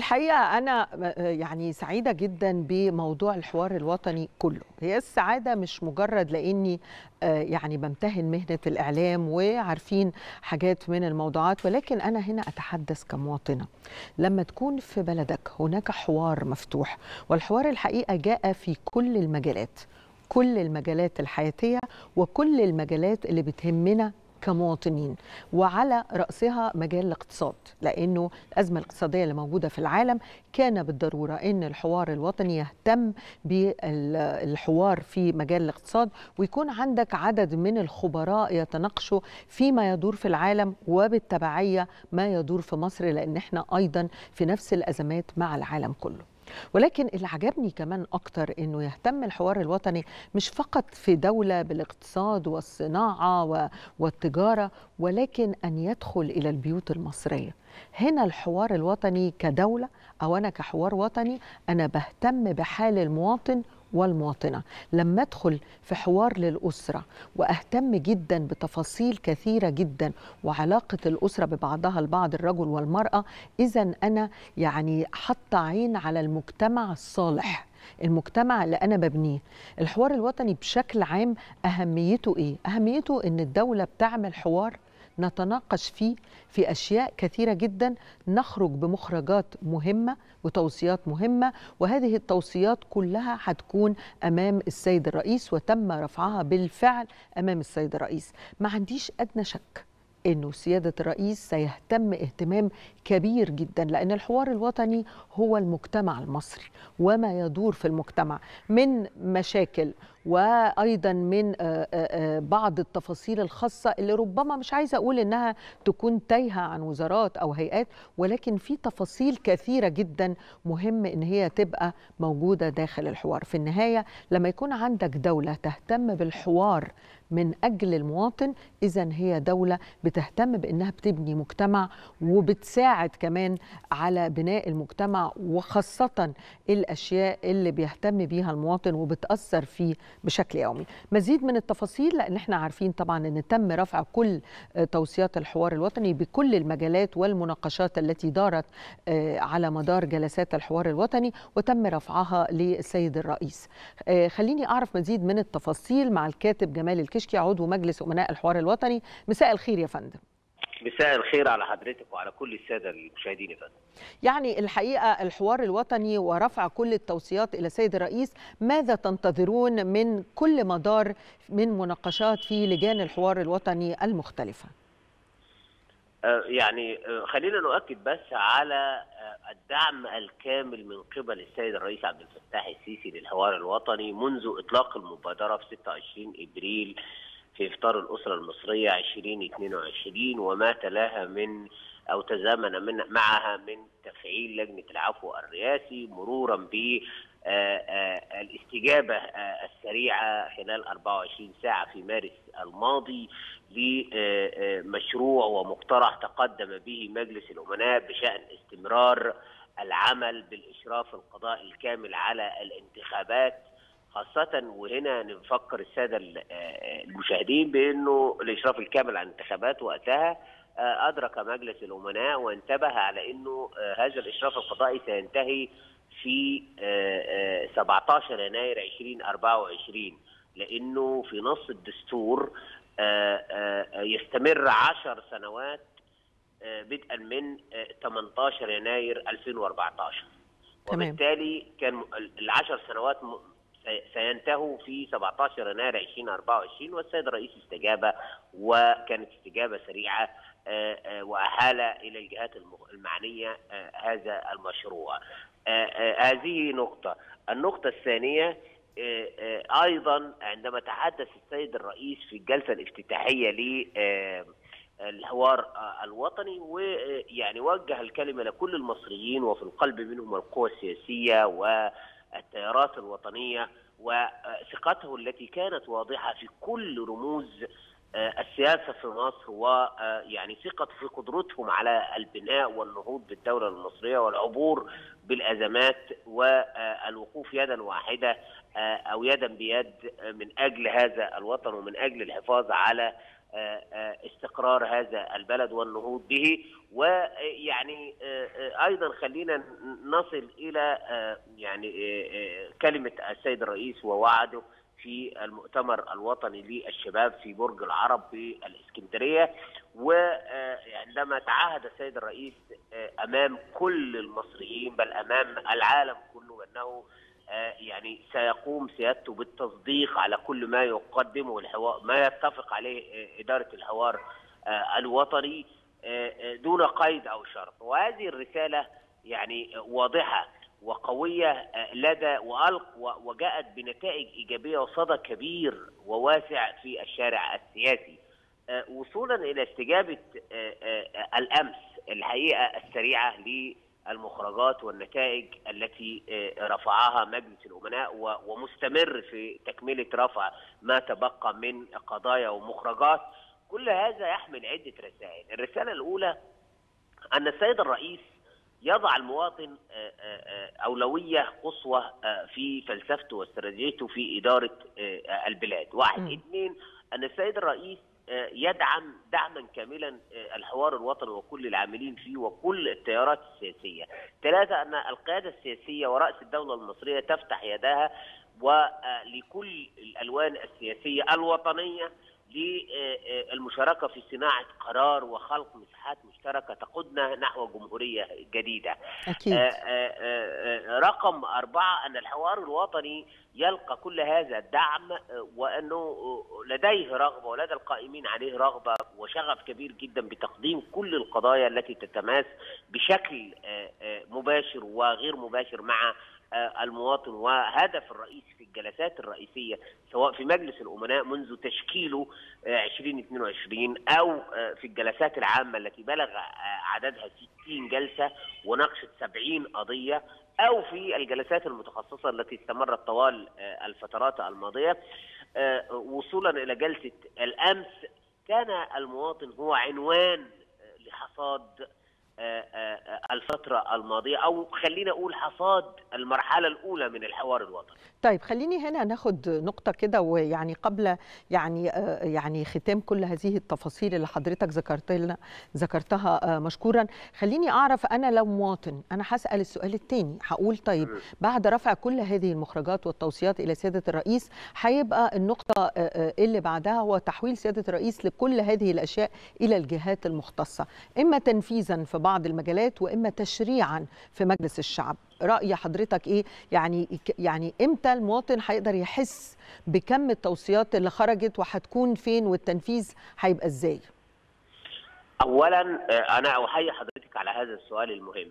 الحقيقة أنا يعني سعيدة جدا بموضوع الحوار الوطني كله هي السعادة مش مجرد لأني يعني بمتهن مهنة الإعلام وعارفين حاجات من الموضوعات ولكن أنا هنا أتحدث كمواطنة لما تكون في بلدك هناك حوار مفتوح والحوار الحقيقة جاء في كل المجالات كل المجالات الحياتية وكل المجالات اللي بتهمنا كمواطنين وعلى رأسها مجال الاقتصاد لأنه الأزمة الاقتصادية اللي موجودة في العالم كان بالضرورة أن الحوار الوطني يهتم بالحوار في مجال الاقتصاد ويكون عندك عدد من الخبراء يتناقشوا فيما يدور في العالم وبالتبعية ما يدور في مصر لأن احنا أيضا في نفس الأزمات مع العالم كله ولكن اللي عجبني كمان أكتر أنه يهتم الحوار الوطني مش فقط في دولة بالاقتصاد والصناعة والتجارة ولكن أن يدخل إلى البيوت المصرية هنا الحوار الوطني كدولة أو أنا كحوار وطني أنا بهتم بحال المواطن والمواطنة لما أدخل في حوار للأسرة وأهتم جدا بتفاصيل كثيرة جدا وعلاقة الأسرة ببعضها البعض الرجل والمرأة إذا أنا يعني حط عين على المجتمع الصالح المجتمع اللي أنا ببنيه الحوار الوطني بشكل عام أهميته إيه؟ أهميته إن الدولة بتعمل حوار نتناقش فيه في اشياء كثيره جدا نخرج بمخرجات مهمه وتوصيات مهمه وهذه التوصيات كلها هتكون امام السيد الرئيس وتم رفعها بالفعل امام السيد الرئيس ما عنديش ادنى شك انه سياده الرئيس سيهتم اهتمام كبير جدا لان الحوار الوطني هو المجتمع المصري وما يدور في المجتمع من مشاكل وايضا من بعض التفاصيل الخاصه اللي ربما مش عايزه اقول انها تكون تايهه عن وزارات او هيئات ولكن في تفاصيل كثيره جدا مهم ان هي تبقى موجوده داخل الحوار في النهايه لما يكون عندك دوله تهتم بالحوار من اجل المواطن اذا هي دوله بتهتم بانها بتبني مجتمع وبتساعد كمان على بناء المجتمع وخاصه الاشياء اللي بيهتم بيها المواطن وبتاثر فيه بشكل يومي مزيد من التفاصيل لان احنا عارفين طبعا ان تم رفع كل توصيات الحوار الوطني بكل المجالات والمناقشات التي دارت على مدار جلسات الحوار الوطني وتم رفعها للسيد الرئيس خليني اعرف مزيد من التفاصيل مع الكاتب جمال الكشكي عضو مجلس امناء الحوار الوطني مساء الخير يا فندم مساء الخير على حضرتك وعلى كل الساده المشاهدين يا فندم. يعني الحقيقه الحوار الوطني ورفع كل التوصيات الى السيد الرئيس، ماذا تنتظرون من كل مدار من مناقشات في لجان الحوار الوطني المختلفه؟ يعني خلينا نؤكد بس على الدعم الكامل من قبل السيد الرئيس عبد الفتاح السيسي للحوار الوطني منذ اطلاق المبادره في 26 ابريل في افطار الاسره المصريه 2022 وما تلاها من او تزامن من معها من تفعيل لجنه العفو الرئاسي مرورا ب الاستجابه السريعه خلال 24 ساعه في مارس الماضي لمشروع ومقترح تقدم به مجلس الامناء بشان استمرار العمل بالاشراف القضائي الكامل على الانتخابات خاصة وهنا نفكر السادة المشاهدين بأنه الإشراف الكامل على الانتخابات وقتها أدرك مجلس الأمناء وانتبه على أنه هذا الإشراف القضائي سينتهي في 17 يناير 2024 لأنه في نص الدستور يستمر 10 سنوات بدءا من 18 يناير 2014 وبالتالي كان العشر سنوات سينتهوا في 17 يناير 2024 والسيد الرئيس استجاب وكانت استجابه سريعه واحال الى الجهات المعنيه هذا المشروع. هذه نقطه، النقطه الثانيه ايضا عندما تحدث السيد الرئيس في الجلسه الافتتاحيه ل الحوار الوطني ويعني وجه الكلمه لكل المصريين وفي القلب منهم القوى السياسيه و التيارات الوطنيه وثقته التي كانت واضحه في كل رموز السياسه في مصر ويعني ثقه في قدرتهم على البناء والنهوض بالدوله المصريه والعبور بالازمات والوقوف يدا واحده او يدا بيد من اجل هذا الوطن ومن اجل الحفاظ على استقرار هذا البلد والنهوض به ويعني ايضا خلينا نصل الى يعني كلمه السيد الرئيس ووعده في المؤتمر الوطني للشباب في برج العرب في الاسكندريه وعندما تعهد السيد الرئيس امام كل المصريين بل امام العالم كله انه يعني سيقوم سيادته بالتصديق على كل ما يقدمه الحوار ما يتفق عليه اداره الحوار الوطني دون قيد او شرط وهذه الرساله يعني واضحه وقويه لدى والق وجاءت بنتائج ايجابيه وصدى كبير وواسع في الشارع السياسي وصولا الى استجابه الامس الحقيقه السريعه للمخرجات والنتائج التي رفعها مجلس الامناء ومستمر في تكمله رفع ما تبقى من قضايا ومخرجات كل هذا يحمل عده رسائل الرساله الاولى ان السيد الرئيس يضع المواطن أولوية قصوى في فلسفته واستراتيجيته في إدارة البلاد واحد م. اثنين أن السيد الرئيس يدعم دعما كاملا الحوار الوطني وكل العاملين فيه وكل التيارات السياسية ثلاثة أن القيادة السياسية ورأس الدولة المصرية تفتح يدها ولكل الألوان السياسية الوطنية للمشاركه في صناعه قرار وخلق مساحات مشتركه تقودنا نحو جمهوريه جديده. أكيد. رقم اربعه ان الحوار الوطني يلقى كل هذا الدعم وانه لديه رغبه ولدى القائمين عليه رغبه وشغف كبير جدا بتقديم كل القضايا التي تتماس بشكل مباشر وغير مباشر مع المواطن وهدف الرئيس في الجلسات الرئيسيه سواء في مجلس الامناء منذ تشكيله 2022 او في الجلسات العامه التي بلغ عددها 60 جلسه وناقشت 70 قضيه او في الجلسات المتخصصه التي استمرت طوال الفترات الماضيه وصولا الى جلسه الامس كان المواطن هو عنوان لحصاد الفترة الماضية أو خلينا أقول حصاد المرحلة الأولى من الحوار الوطني طيب خليني هنا ناخد نقطة كده ويعني قبل يعني يعني ختام كل هذه التفاصيل اللي حضرتك ذكرت لنا ذكرتها مشكورا خليني أعرف أنا لو مواطن أنا هسأل السؤال الثاني هقول طيب بعد رفع كل هذه المخرجات والتوصيات إلى سيادة الرئيس هيبقى النقطة اللي بعدها هو تحويل سيادة الرئيس لكل هذه الأشياء إلى الجهات المختصة إما تنفيذا في بعض المجالات واما تشريعا في مجلس الشعب راي حضرتك ايه يعني يعني امتى المواطن هيقدر يحس بكم التوصيات اللي خرجت وهتكون فين والتنفيذ هيبقى ازاي اولا انا احيي حضرتك على هذا السؤال المهم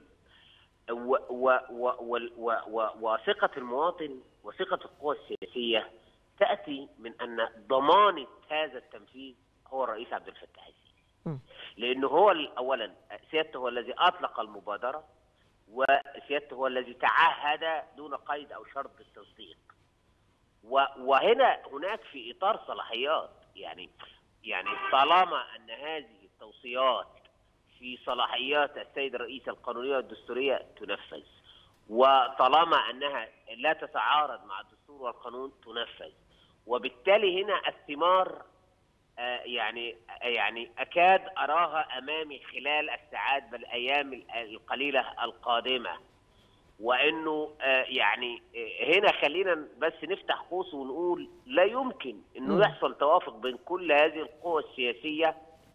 وثقه المواطن وثقه القوى السياسيه تاتي من ان ضمانه هذا التنفيذ هو الرئيس عبد الفتاح السيسي لانه هو اولا سيادته هو الذي اطلق المبادره وسيادته هو الذي تعهد دون قيد او شرط بالتصديق وهنا هناك في اطار صلاحيات يعني يعني طالما ان هذه التوصيات في صلاحيات السيد الرئيس القانونيه والدستوريه تنفذ وطالما انها لا تتعارض مع الدستور والقانون تنفذ وبالتالي هنا الثمار يعني يعني اكاد اراها امامي خلال الساعات بل الايام القليله القادمه وانه يعني هنا خلينا بس نفتح قوس ونقول لا يمكن انه يحصل توافق بين كل هذه القوى السياسيه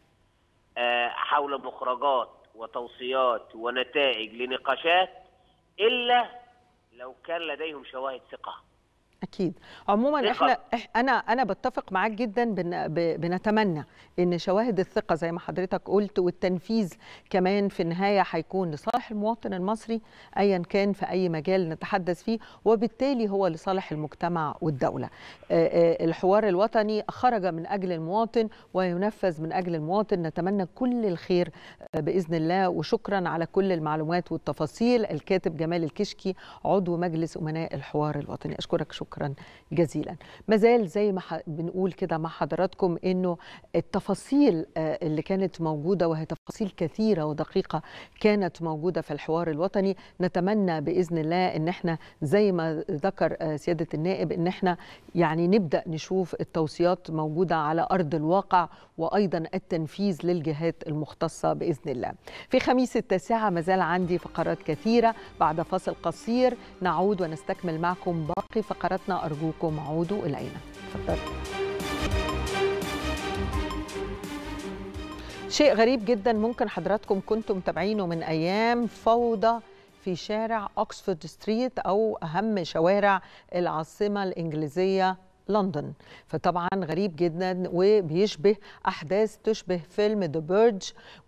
حول مخرجات وتوصيات ونتائج لنقاشات الا لو كان لديهم شواهد ثقه اكيد عموما احنا انا انا بتفق معاك جدا بن بنتمنى ان شواهد الثقه زي ما حضرتك قلت والتنفيذ كمان في النهايه هيكون لصالح المواطن المصري ايا كان في اي مجال نتحدث فيه وبالتالي هو لصالح المجتمع والدوله الحوار الوطني خرج من اجل المواطن وينفذ من اجل المواطن نتمنى كل الخير باذن الله وشكرا على كل المعلومات والتفاصيل الكاتب جمال الكشكي عضو مجلس امناء الحوار الوطني اشكرك شكرا شكرا جزيلا مازال زي ما بنقول كده مع حضراتكم انه التفاصيل اللي كانت موجوده وهي تفاصيل كثيره ودقيقه كانت موجوده في الحوار الوطني نتمنى باذن الله ان احنا زي ما ذكر سياده النائب ان احنا يعني نبدا نشوف التوصيات موجوده على ارض الواقع وايضا التنفيذ للجهات المختصه باذن الله. في خميس التاسعه مازال عندي فقرات كثيره بعد فاصل قصير نعود ونستكمل معكم باقي فقراتنا ارجوكم عودوا الينا. تفضلوا. شيء غريب جدا ممكن حضراتكم كنتم متابعينه من ايام فوضى في شارع اوكسفورد ستريت او اهم شوارع العاصمه الانجليزيه لندن فطبعا غريب جدا وبيشبه احداث تشبه فيلم ذا بيرج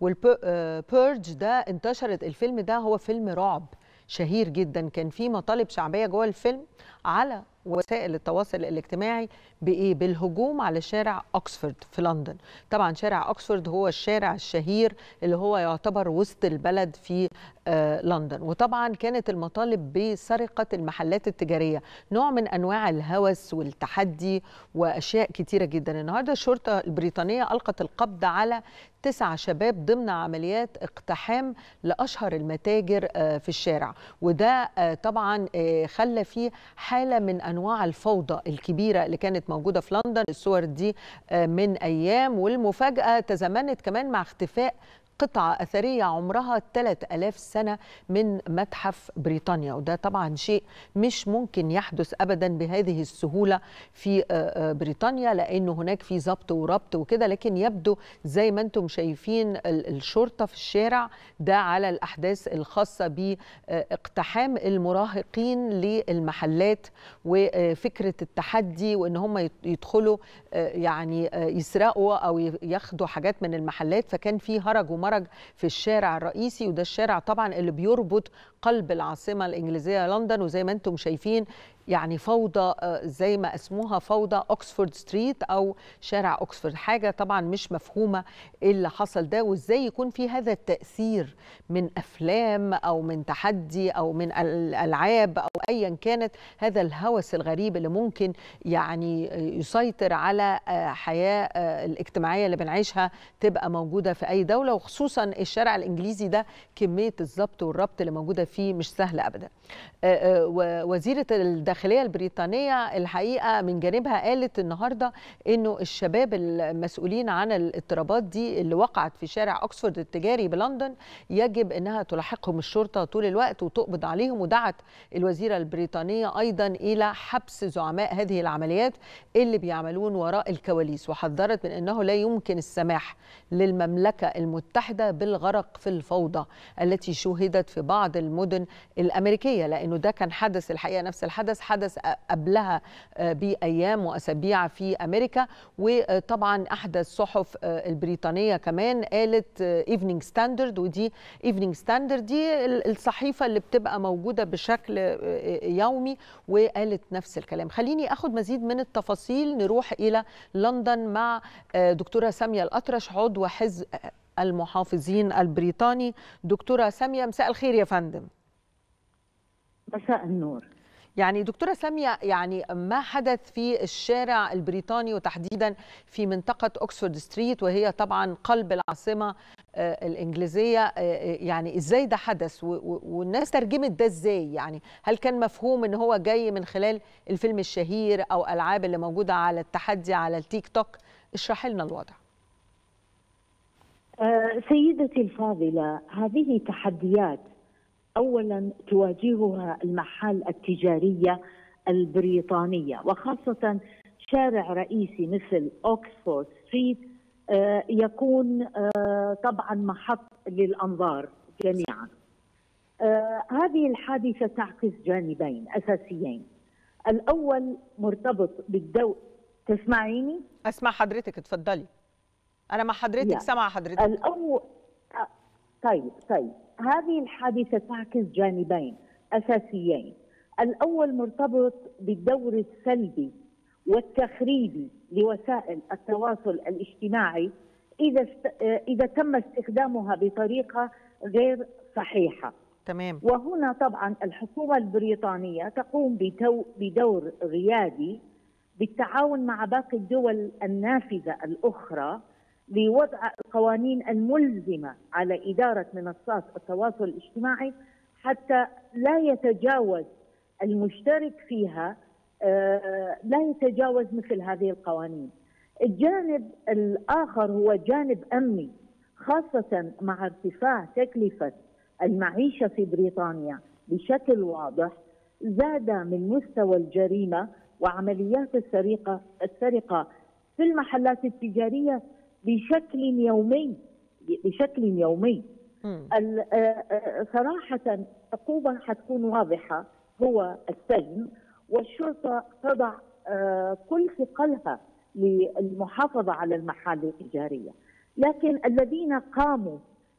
والبيرج ده انتشرت الفيلم ده هو فيلم رعب شهير جدا كان في مطالب شعبيه جوه الفيلم على وسائل التواصل الاجتماعي بايه بالهجوم على شارع اوكسفورد في لندن طبعا شارع اوكسفورد هو الشارع الشهير اللي هو يعتبر وسط البلد في آه لندن وطبعا كانت المطالب بسرقه المحلات التجاريه نوع من انواع الهوس والتحدي واشياء كتيره جدا النهارده الشرطه البريطانيه القت القبض على تسعة شباب ضمن عمليات اقتحام لاشهر المتاجر آه في الشارع وده آه طبعا خلى فيه حاله من انواع الفوضى الكبيره اللي كانت موجوده في لندن الصور دي من ايام والمفاجاه تزامنت كمان مع اختفاء قطعة أثرية عمرها 3000 سنة من متحف بريطانيا وده طبعا شيء مش ممكن يحدث أبدا بهذه السهولة في بريطانيا لأنه هناك في ضبط وربط وكده لكن يبدو زي ما أنتم شايفين الشرطة في الشارع ده على الأحداث الخاصة باقتحام المراهقين للمحلات وفكرة التحدي وأن هم يدخلوا يعني يسرقوا أو ياخدوا حاجات من المحلات فكان في هرج ومرج في الشارع الرئيسي وده الشارع طبعا اللي بيربط قلب العاصمة الإنجليزية لندن وزي ما أنتم شايفين يعني فوضى زي ما اسموها فوضى اوكسفورد ستريت او شارع اوكسفورد حاجه طبعا مش مفهومه ايه اللي حصل ده وازاي يكون في هذا التاثير من افلام او من تحدي او من الالعاب او ايا كانت هذا الهوس الغريب اللي ممكن يعني يسيطر على حياه الاجتماعيه اللي بنعيشها تبقى موجوده في اي دوله وخصوصا الشارع الانجليزي ده كميه الضبط والربط اللي موجوده فيه مش سهله ابدا وزيره الداخليه البريطانيه الحقيقه من جانبها قالت النهارده انه الشباب المسؤولين عن الاضطرابات دي اللي وقعت في شارع اوكسفورد التجاري بلندن يجب انها تلاحقهم الشرطه طول الوقت وتقبض عليهم ودعت الوزيره البريطانيه ايضا الى حبس زعماء هذه العمليات اللي بيعملون وراء الكواليس وحذرت من انه لا يمكن السماح للمملكه المتحده بالغرق في الفوضى التي شوهدت في بعض المدن الامريكيه لانه ده كان حدث الحقيقه نفس الحدث حدث قبلها بايام واسابيع في امريكا وطبعا احدى الصحف البريطانيه كمان قالت ايفنينج ستاندرد ودي ايفنينج ستاندرد دي الصحيفه اللي بتبقى موجوده بشكل يومي وقالت نفس الكلام خليني اخد مزيد من التفاصيل نروح الى لندن مع دكتوره ساميه الاطرش عضو حزب المحافظين البريطاني دكتوره ساميه مساء الخير يا فندم مساء النور يعني دكتورة سامية يعني ما حدث في الشارع البريطاني وتحديدا في منطقة أكسفورد ستريت وهي طبعا قلب العاصمة الإنجليزية يعني إزاي ده حدث والناس ترجمت ده إزاي يعني هل كان مفهوم إن هو جاي من خلال الفيلم الشهير أو ألعاب اللي موجودة على التحدي على التيك توك اشرح لنا الوضع سيدتي الفاضلة هذه تحديات اولا تواجهها المحال التجاريه البريطانيه وخاصه شارع رئيسي مثل اوكسفورد ستريت يكون طبعا محط للانظار جميعا. هذه الحادثه تعكس جانبين اساسيين. الاول مرتبط بالدو تسمعيني؟ اسمع حضرتك اتفضلي. انا مع حضرتك يعني. سامعه حضرتك. الاول طيب طيب هذه الحادثة تعكس جانبين أساسيين الأول مرتبط بالدور السلبي والتخريبي لوسائل التواصل الاجتماعي إذا است... إذا تم استخدامها بطريقة غير صحيحة تمام وهنا طبعا الحكومة البريطانية تقوم بدور غيادي بالتعاون مع باقي الدول النافذة الأخرى لوضع القوانين الملزمة على إدارة منصات التواصل الاجتماعي حتى لا يتجاوز المشترك فيها آه، لا يتجاوز مثل هذه القوانين الجانب الآخر هو جانب أمني خاصة مع ارتفاع تكلفة المعيشة في بريطانيا بشكل واضح زاد من مستوى الجريمة وعمليات السرقة السرقة في المحلات التجارية بشكل يومي بشكل يومي صراحة عقوبة حتكون واضحة هو السجن والشرطة تضع كل ثقلها للمحافظة على المحال التجارية لكن الذين قاموا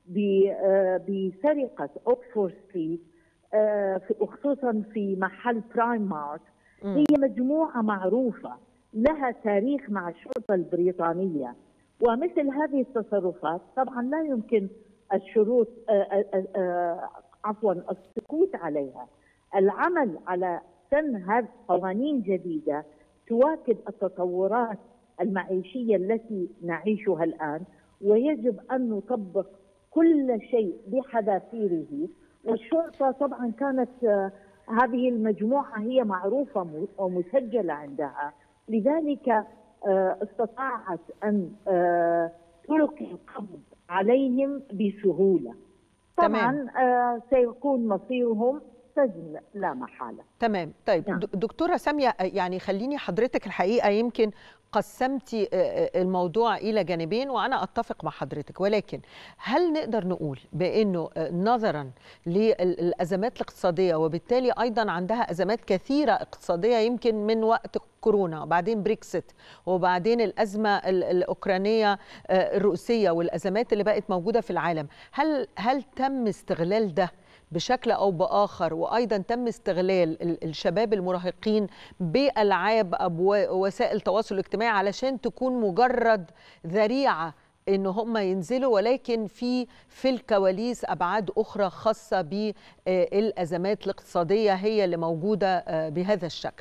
بسرقة أوكسفورد ستريت خصوصا في محل برايم مارت هي مجموعة معروفة لها تاريخ مع الشرطة البريطانية ومثل هذه التصرفات طبعا لا يمكن الشروط عفوا السكوت عليها العمل على سن هذه قوانين جديدة تواكب التطورات المعيشية التي نعيشها الآن ويجب أن نطبق كل شيء بحذافيره والشرطة طبعا كانت هذه المجموعة هي معروفة ومسجلة عندها لذلك استطاعت أن تلقي القبض عليهم بسهولة طبعا سيكون مصيرهم سجن لا محاله تمام طيب نعم. دكتوره ساميه يعني خليني حضرتك الحقيقه يمكن قسمتي الموضوع الى جانبين وانا اتفق مع حضرتك ولكن هل نقدر نقول بانه نظرا للازمات الاقتصاديه وبالتالي ايضا عندها ازمات كثيره اقتصاديه يمكن من وقت كورونا وبعدين بريكسيت وبعدين الازمه الاوكرانيه الروسيه والازمات اللي بقت موجوده في العالم هل هل تم استغلال ده بشكل او باخر وايضا تم استغلال الشباب المراهقين بالعاب وسائل التواصل الاجتماعي علشان تكون مجرد ذريعه ان هم ينزلوا ولكن في في الكواليس ابعاد اخرى خاصه بالازمات الاقتصاديه هي اللي موجوده بهذا الشكل.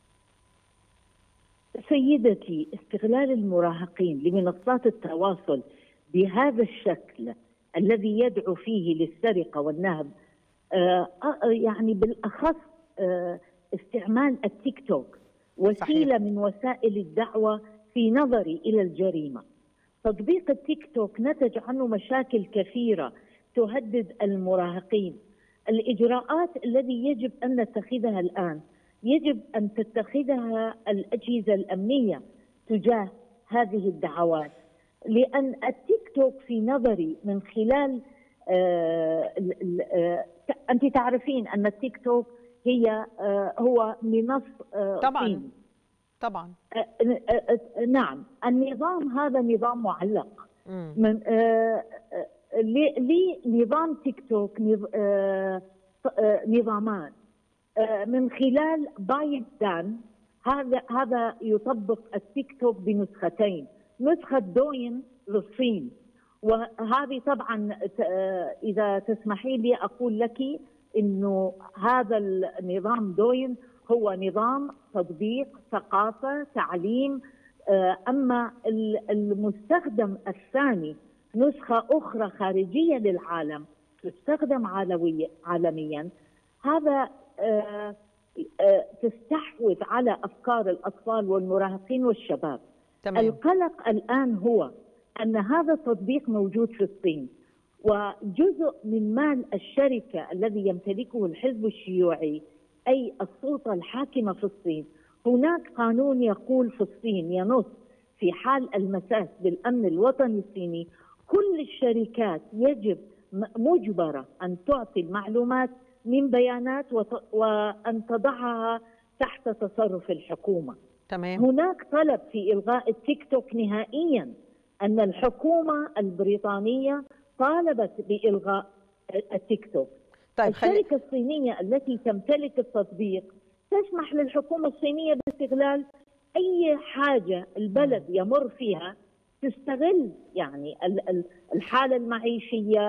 سيدتي استغلال المراهقين لمنصات التواصل بهذا الشكل الذي يدعو فيه للسرقه والنهب يعني بالاخص استعمال التيك توك وسيله صحيح. من وسائل الدعوه في نظري الى الجريمه. تطبيق التيك توك نتج عنه مشاكل كثيره تهدد المراهقين. الاجراءات الذي يجب ان نتخذها الان يجب ان تتخذها الاجهزه الامنيه تجاه هذه الدعوات لان التيك توك في نظري من خلال آه انت تعرفين ان التيك توك هي هو منص طبعا صيني. طبعا نعم النظام هذا نظام معلق م. من لنظام تيك توك نظامان من خلال بايت دان هذا هذا يطبق التيك توك بنسختين نسخه دوين للصين وهذه طبعا اذا تسمحي لي اقول لك انه هذا النظام دوين هو نظام تطبيق ثقافه تعليم اما المستخدم الثاني نسخه اخرى خارجيه للعالم تستخدم عالميا هذا تستحوذ على افكار الاطفال والمراهقين والشباب تمام. القلق الان هو ان هذا التطبيق موجود في الصين وجزء من مال الشركه الذي يمتلكه الحزب الشيوعي اي السلطه الحاكمه في الصين هناك قانون يقول في الصين ينص في حال المساس بالامن الوطني الصيني كل الشركات يجب مجبره ان تعطي المعلومات من بيانات وان تضعها تحت تصرف الحكومه. تمام. هناك طلب في الغاء التيك توك نهائيا ان الحكومه البريطانيه طالبت بالغاء التيك توك. طيب الشركه خلي... الصينيه التي تمتلك التطبيق تسمح للحكومه الصينيه باستغلال اي حاجه البلد يمر فيها تستغل يعني الحاله المعيشيه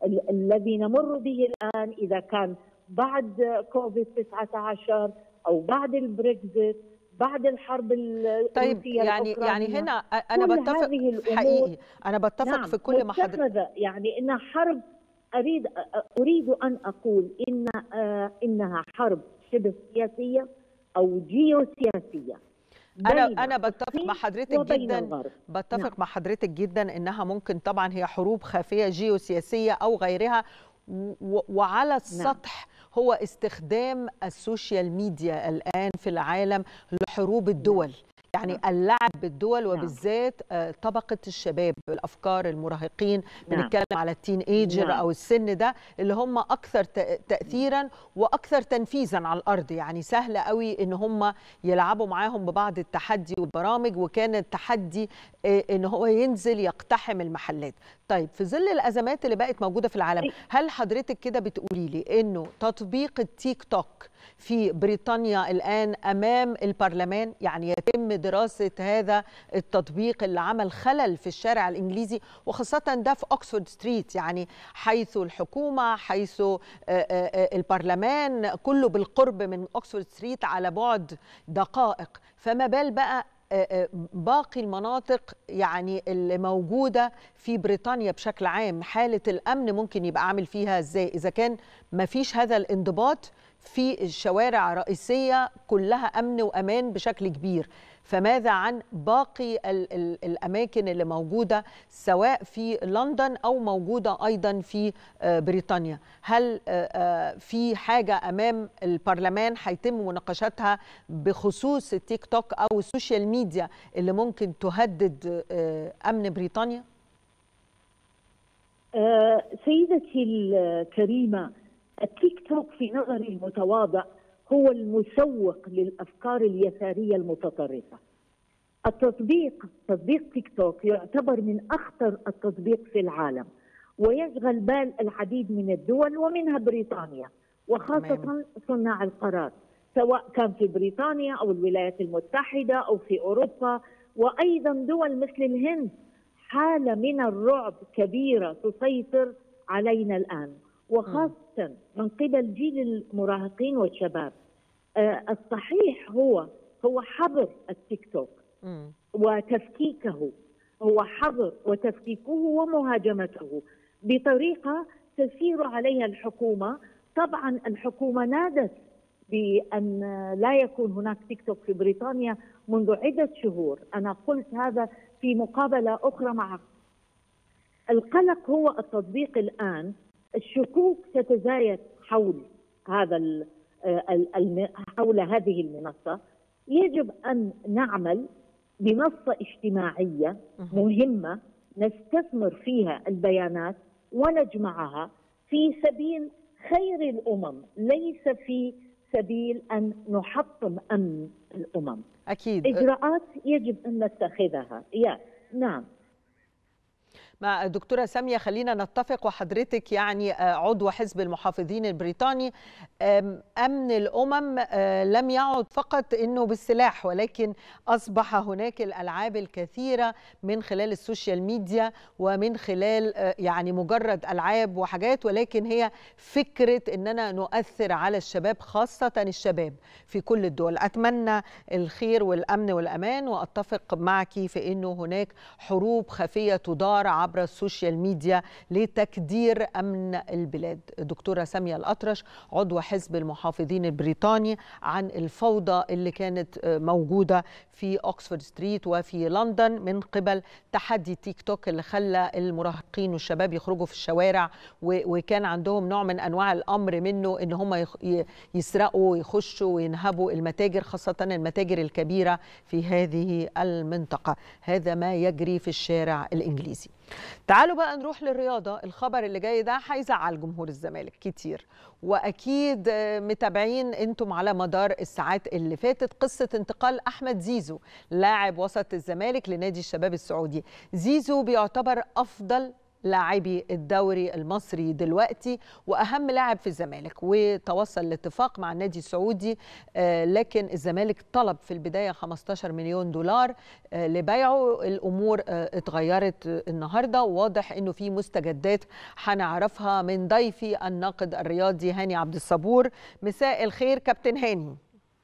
الذي نمر به الان اذا كان بعد كوفيد 19 او بعد البريكزيت بعد الحرب طيب يعني يعني هنا انا بتفق حقيقي انا بتفق نعم في كل ما حضرتك يعني انها حرب اريد اريد ان اقول ان آه انها حرب شبه سياسيه او جيوسياسيه انا انا بتفق مع حضرتك جدا الغرب. بتفق نعم. مع حضرتك جدا انها ممكن طبعا هي حروب خفيه جيوسياسيه او غيرها وعلى السطح نعم. هو استخدام السوشيال ميديا الان في العالم لحروب الدول يعني اللعب بالدول وبالذات طبقة الشباب الأفكار المراهقين بنتكلم على التين ايجر أو السن ده اللي هم أكثر تأثيرا وأكثر تنفيذا على الأرض يعني سهل قوي إن هم يلعبوا معاهم ببعض التحدي والبرامج وكان التحدي إن هو ينزل يقتحم المحلات طيب في ظل الأزمات اللي بقت موجودة في العالم هل حضرتك كده بتقولي لي إنه تطبيق التيك توك في بريطانيا الآن أمام البرلمان يعني يتم دراسة هذا التطبيق اللي عمل خلل في الشارع الإنجليزي وخاصة ده في أكسفورد ستريت يعني حيث الحكومة حيث البرلمان كله بالقرب من أكسفورد ستريت على بعد دقائق فما بال بقى باقي المناطق يعني اللي موجودة في بريطانيا بشكل عام حالة الأمن ممكن يبقى عامل فيها إزاي إذا كان ما فيش هذا الانضباط في الشوارع الرئيسية كلها أمن وأمان بشكل كبير فماذا عن باقي ال ال الأماكن اللي موجودة سواء في لندن أو موجودة أيضا في بريطانيا هل في حاجة أمام البرلمان هيتم مناقشتها بخصوص التيك توك أو السوشيال ميديا اللي ممكن تهدد أمن بريطانيا؟ سيدتي الكريمة التيك توك في نظري المتواضع هو المسوق للافكار اليساريه المتطرفه. التطبيق تطبيق تيك توك يعتبر من اخطر التطبيق في العالم ويشغل بال العديد من الدول ومنها بريطانيا وخاصه صناع القرار سواء كان في بريطانيا او الولايات المتحده او في اوروبا وايضا دول مثل الهند حاله من الرعب كبيره تسيطر علينا الان وخاصه من قبل جيل المراهقين والشباب آه الصحيح هو هو حظر التيك توك وتفكيكه هو حظر وتفكيكه ومهاجمته بطريقه تسير عليها الحكومه طبعا الحكومه نادت بان لا يكون هناك تيك توك في بريطانيا منذ عده شهور انا قلت هذا في مقابله اخرى مع القلق هو التطبيق الان الشكوك تتزايد حول هذا حول هذه المنصه يجب ان نعمل بمنصه اجتماعيه مهمه نستثمر فيها البيانات ونجمعها في سبيل خير الامم ليس في سبيل ان نحطم امن الامم اكيد اجراءات يجب ان نتخذها يا نعم مع دكتورة سامية خلينا نتفق وحضرتك يعني عضو حزب المحافظين البريطاني أمن الأمم لم يعد فقط أنه بالسلاح ولكن أصبح هناك الألعاب الكثيرة من خلال السوشيال ميديا ومن خلال يعني مجرد ألعاب وحاجات ولكن هي فكرة أننا نؤثر على الشباب خاصة الشباب في كل الدول أتمنى الخير والأمن والأمان وأتفق معك في أنه هناك حروب خفية تدار عبر عبر السوشيال ميديا لتكدير امن البلاد دكتوره ساميه الاطرش عضو حزب المحافظين البريطاني عن الفوضى اللي كانت موجوده في اوكسفورد ستريت وفي لندن من قبل تحدي تيك توك اللي خلى المراهقين والشباب يخرجوا في الشوارع وكان عندهم نوع من انواع الامر منه ان هم يسرقوا ويخشوا وينهبوا المتاجر خاصه المتاجر الكبيره في هذه المنطقه هذا ما يجري في الشارع الانجليزي تعالوا بقى نروح للرياضة الخبر اللي جاي ده هيزعل جمهور الزمالك كتير وأكيد متابعين أنتم على مدار الساعات اللي فاتت قصة انتقال أحمد زيزو لاعب وسط الزمالك لنادي الشباب السعودي زيزو بيعتبر أفضل لاعبي الدوري المصري دلوقتي واهم لاعب في الزمالك وتوصل لاتفاق مع النادي السعودي لكن الزمالك طلب في البدايه 15 مليون دولار لبيعه الامور اتغيرت النهارده وواضح انه في مستجدات هنعرفها من ضيفي الناقد الرياضي هاني عبد الصبور مساء الخير كابتن هاني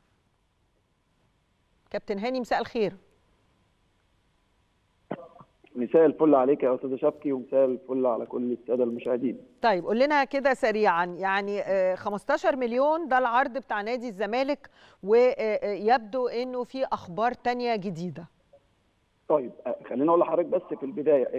كابتن هاني مساء الخير مساء الفل عليك يا استاذه شبكي ومساء الفل على كل الساده المشاهدين طيب قول لنا كده سريعا يعني 15 مليون ده العرض بتاع نادي الزمالك ويبدو انه في اخبار تانية جديده طيب خليني اقول لحضرتك بس في البدايه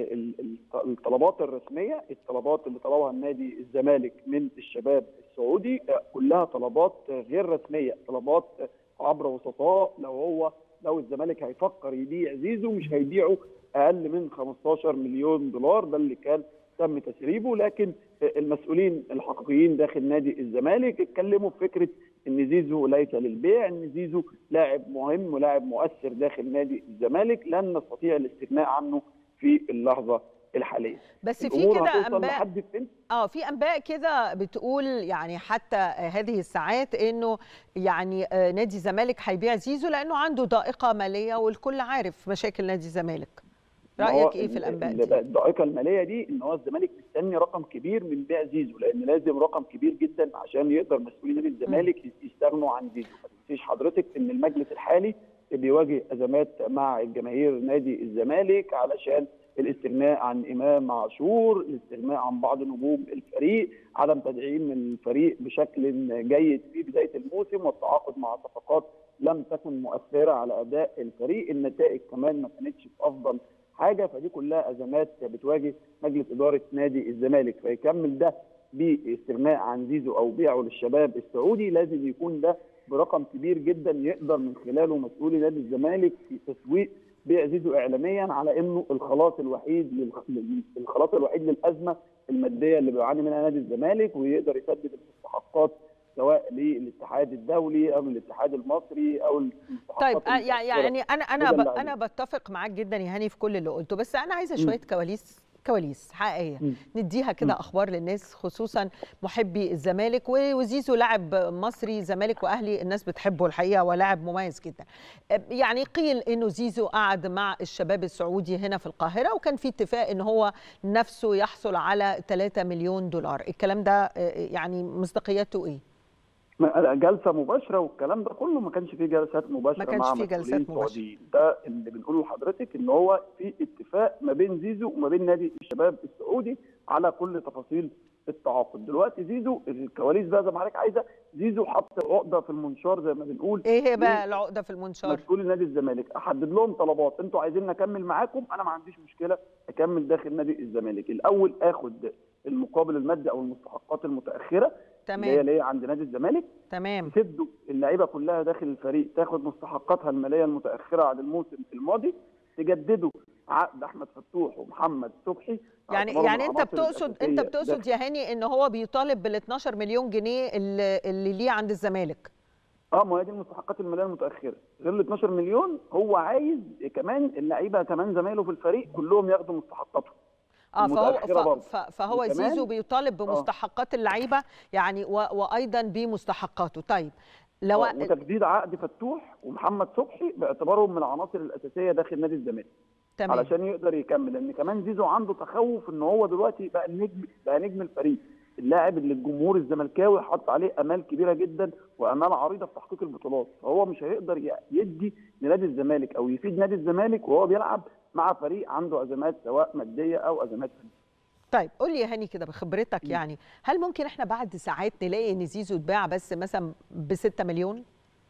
الطلبات الرسميه الطلبات اللي طلبها النادي الزمالك من الشباب السعودي كلها طلبات غير رسميه طلبات عبر وسطاء لو هو لو الزمالك هيفكر يبيع زيزو مش هيبيعه اقل من 15 مليون دولار ده اللي كان تم تسريبه لكن المسؤولين الحقيقيين داخل نادي الزمالك اتكلموا في فكره ان زيزو ليس للبيع ان زيزو لاعب مهم ولاعب مؤثر داخل نادي الزمالك لن نستطيع الاستغناء عنه في اللحظه الحاليه بس في كده انباء اه في انباء كده بتقول يعني حتى هذه الساعات انه يعني نادي الزمالك هيبيع زيزو لانه عنده ضائقه ماليه والكل عارف مشاكل نادي الزمالك رايك ايه في الانباء دي الضائقه الماليه دي ان هو الزمالك مستني رقم كبير من بيع زيزو لان لازم رقم كبير جدا عشان يقدر مسؤولين نادي الزمالك يستغنوا عن زيزو ما تنسيش حضرتك ان المجلس الحالي بيواجه ازمات مع الجماهير نادي الزمالك علشان الاستغناء عن امام عاشور، الاستغناء عن بعض نجوم الفريق، عدم تدعيم الفريق بشكل جيد في بدايه الموسم والتعاقد مع صفقات لم تكن مؤثره على اداء الفريق، النتائج كمان ما كانتش في افضل حاجه فدي كلها ازمات بتواجه مجلس اداره نادي الزمالك فيكمل ده باستغناء عن زيزو او بيعه للشباب السعودي لازم يكون ده برقم كبير جدا يقدر من خلاله مسؤولي نادي الزمالك في تسويق بيع زيزو اعلاميا على انه الخلاص الوحيد الخلاص الوحيد للازمه الماديه اللي بيعاني منها نادي الزمالك ويقدر يسدد المستحقات سواء للاتحاد الدولي او الاتحاد المصري او طيب يعني انا انا انا بتفق معاك جدا يا هاني في كل اللي قلته بس انا عايزه شويه كواليس كواليس حقيقيه م. نديها كده اخبار للناس خصوصا محبي الزمالك وزيزو لاعب مصري زمالك واهلي الناس بتحبه الحقيقه ولاعب مميز جدا يعني قيل انه زيزو قعد مع الشباب السعودي هنا في القاهره وكان في اتفاق ان هو نفسه يحصل على 3 مليون دولار الكلام ده يعني مصداقيته ايه جلسه مباشره والكلام ده كله ما كانش فيه جلسات مباشره ما كانش مع فيه جلسات مباشره ده اللي بنقوله لحضرتك ان هو في اتفاق ما بين زيزو وما بين نادي الشباب السعودي على كل تفاصيل التعاقد دلوقتي زيزو الكواليس بقى زي ما حضرتك عايزه زيزو حط عقده في المنشار زي ما بنقول ايه هي بقى العقده في المنشار مسؤول نادي الزمالك احدد لهم طلبات انتوا عايزين اكمل معاكم انا ما عنديش مشكله اكمل داخل نادي الزمالك الاول اخد المقابل المادي او المستحقات المتاخره تمام اللي هي اللي هي عند نادي الزمالك تمام تسدوا اللعيبه كلها داخل الفريق تاخد مستحقاتها الماليه المتاخره عن الموسم الماضي تجددوا عقد احمد فتوح ومحمد صبحي يعني يعني انت بتقصد انت بتقصد يا هاني ان هو بيطالب بال 12 مليون جنيه اللي, اللي ليه عند الزمالك اه ما هي دي المستحقات الماليه المتاخره غير ال 12 مليون هو عايز كمان اللعيبه كمان زمايله في الفريق كلهم ياخدوا مستحقاتهم اه فهو فهو زيزو بيطالب بمستحقات اللعيبه يعني وايضا بمستحقاته طيب لو وتجديد عقد فتوح ومحمد صبحي باعتبارهم من العناصر الاساسيه داخل نادي الزمالك تمام علشان يقدر يكمل لان كمان زيزو عنده تخوف ان هو دلوقتي بقى النجم بقى نجم الفريق اللاعب اللي الجمهور الزملكاوي حط عليه امال كبيره جدا وامال عريضه في تحقيق البطولات فهو مش هيقدر يدي لنادي الزمالك او يفيد نادي الزمالك وهو بيلعب مع فريق عنده ازمات سواء ماديه او ازمات فنيه طيب قول لي يا هاني كده بخبرتك م. يعني هل ممكن احنا بعد ساعات نلاقي ان زيزو اتباع بس مثلا ب 6 مليون؟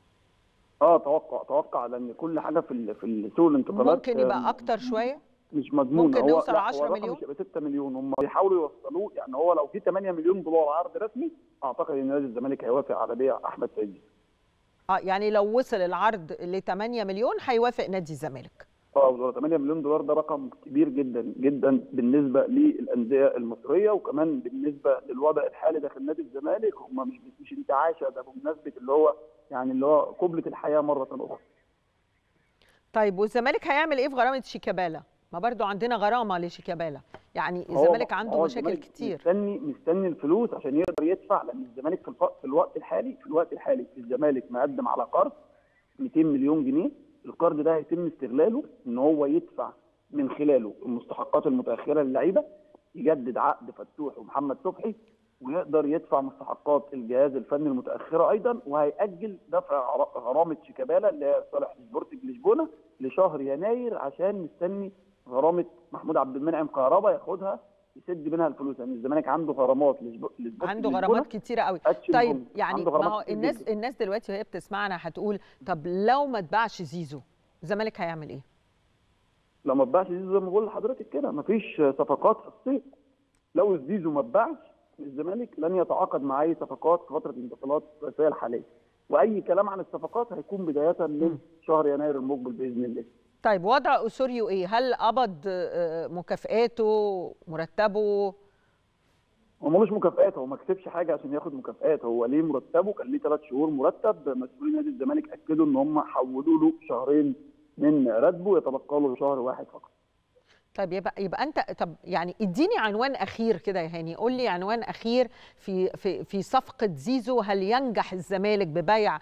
اه توقع توقع لان كل حاجه في في سوق الانتقالات ممكن يبقى اكتر شويه؟ مش مضمون ممكن نوصل 10 مليون مش هيبقى 6 مليون هم بيحاولوا يوصلوه يعني هو لو في 8 مليون دولار عرض رسمي اعتقد ان نادي الزمالك هيوافق على بيع احمد سيد اه يعني لو وصل العرض ل 8 مليون هيوافق نادي الزمالك اه 8 مليون دولار ده رقم كبير جدا جدا بالنسبه للانديه المصريه وكمان بالنسبه للوضع الحالي داخل نادي الزمالك هم مش مش انتعاشه ده بمناسبه اللي هو يعني اللي هو قبله الحياه مره اخرى. طيب والزمالك هيعمل ايه في غرامه شيكابالا؟ ما برضو عندنا غرامه لشيكابالا يعني الزمالك عنده مشاكل كتير مستني مستني الفلوس عشان يقدر يدفع لان الزمالك في, في الوقت الحالي في الوقت الحالي الزمالك مقدم على قرض 200 مليون جنيه القرض ده هيتم استغلاله ان هو يدفع من خلاله المستحقات المتاخره للعيبه يجدد عقد فتوح ومحمد صبحي ويقدر يدفع مستحقات الجهاز الفني المتاخره ايضا وهيأجل دفع غرامه شيكابالا اللي هي صالح سبورتنج لشبونه لشهر يناير عشان مستني غرامه محمود عبد المنعم كهربا ياخدها يسد منها الفلوس يعني الزمالك عنده غرامات لسبورتنج عنده غرامات كتيره قوي طيب يعني ما هو الناس جدا. الناس دلوقتي وهي بتسمعنا هتقول طب لو ما اتباعش زيزو الزمالك هيعمل ايه؟ لو ما اتباعش زيزو زي ما بقول لحضرتك كده مفيش صفقات في الصيف لو الزيزو ما اتباعش الزمالك لن يتعاقد مع اي صفقات في فتره الانتقالات الصيفيه الحاليه واي كلام عن الصفقات هيكون بدايه من شهر يناير المقبل باذن الله طيب وضع اسوريو ايه هل قبض مكافئاته مرتبه هو ملوش مكافئات هو ما كسبش حاجه عشان ياخد مكافئات هو ليه مرتبه كان ليه ثلاث شهور مرتب مسؤولين نادي الزمالك اكدوا ان هم حولوا له شهرين من راتبه يتبقى له شهر واحد فقط طيب يبقى يبقى انت طب يعني اديني عنوان اخير كده يا هاني قول لي عنوان اخير في في في صفقه زيزو هل ينجح الزمالك ببيع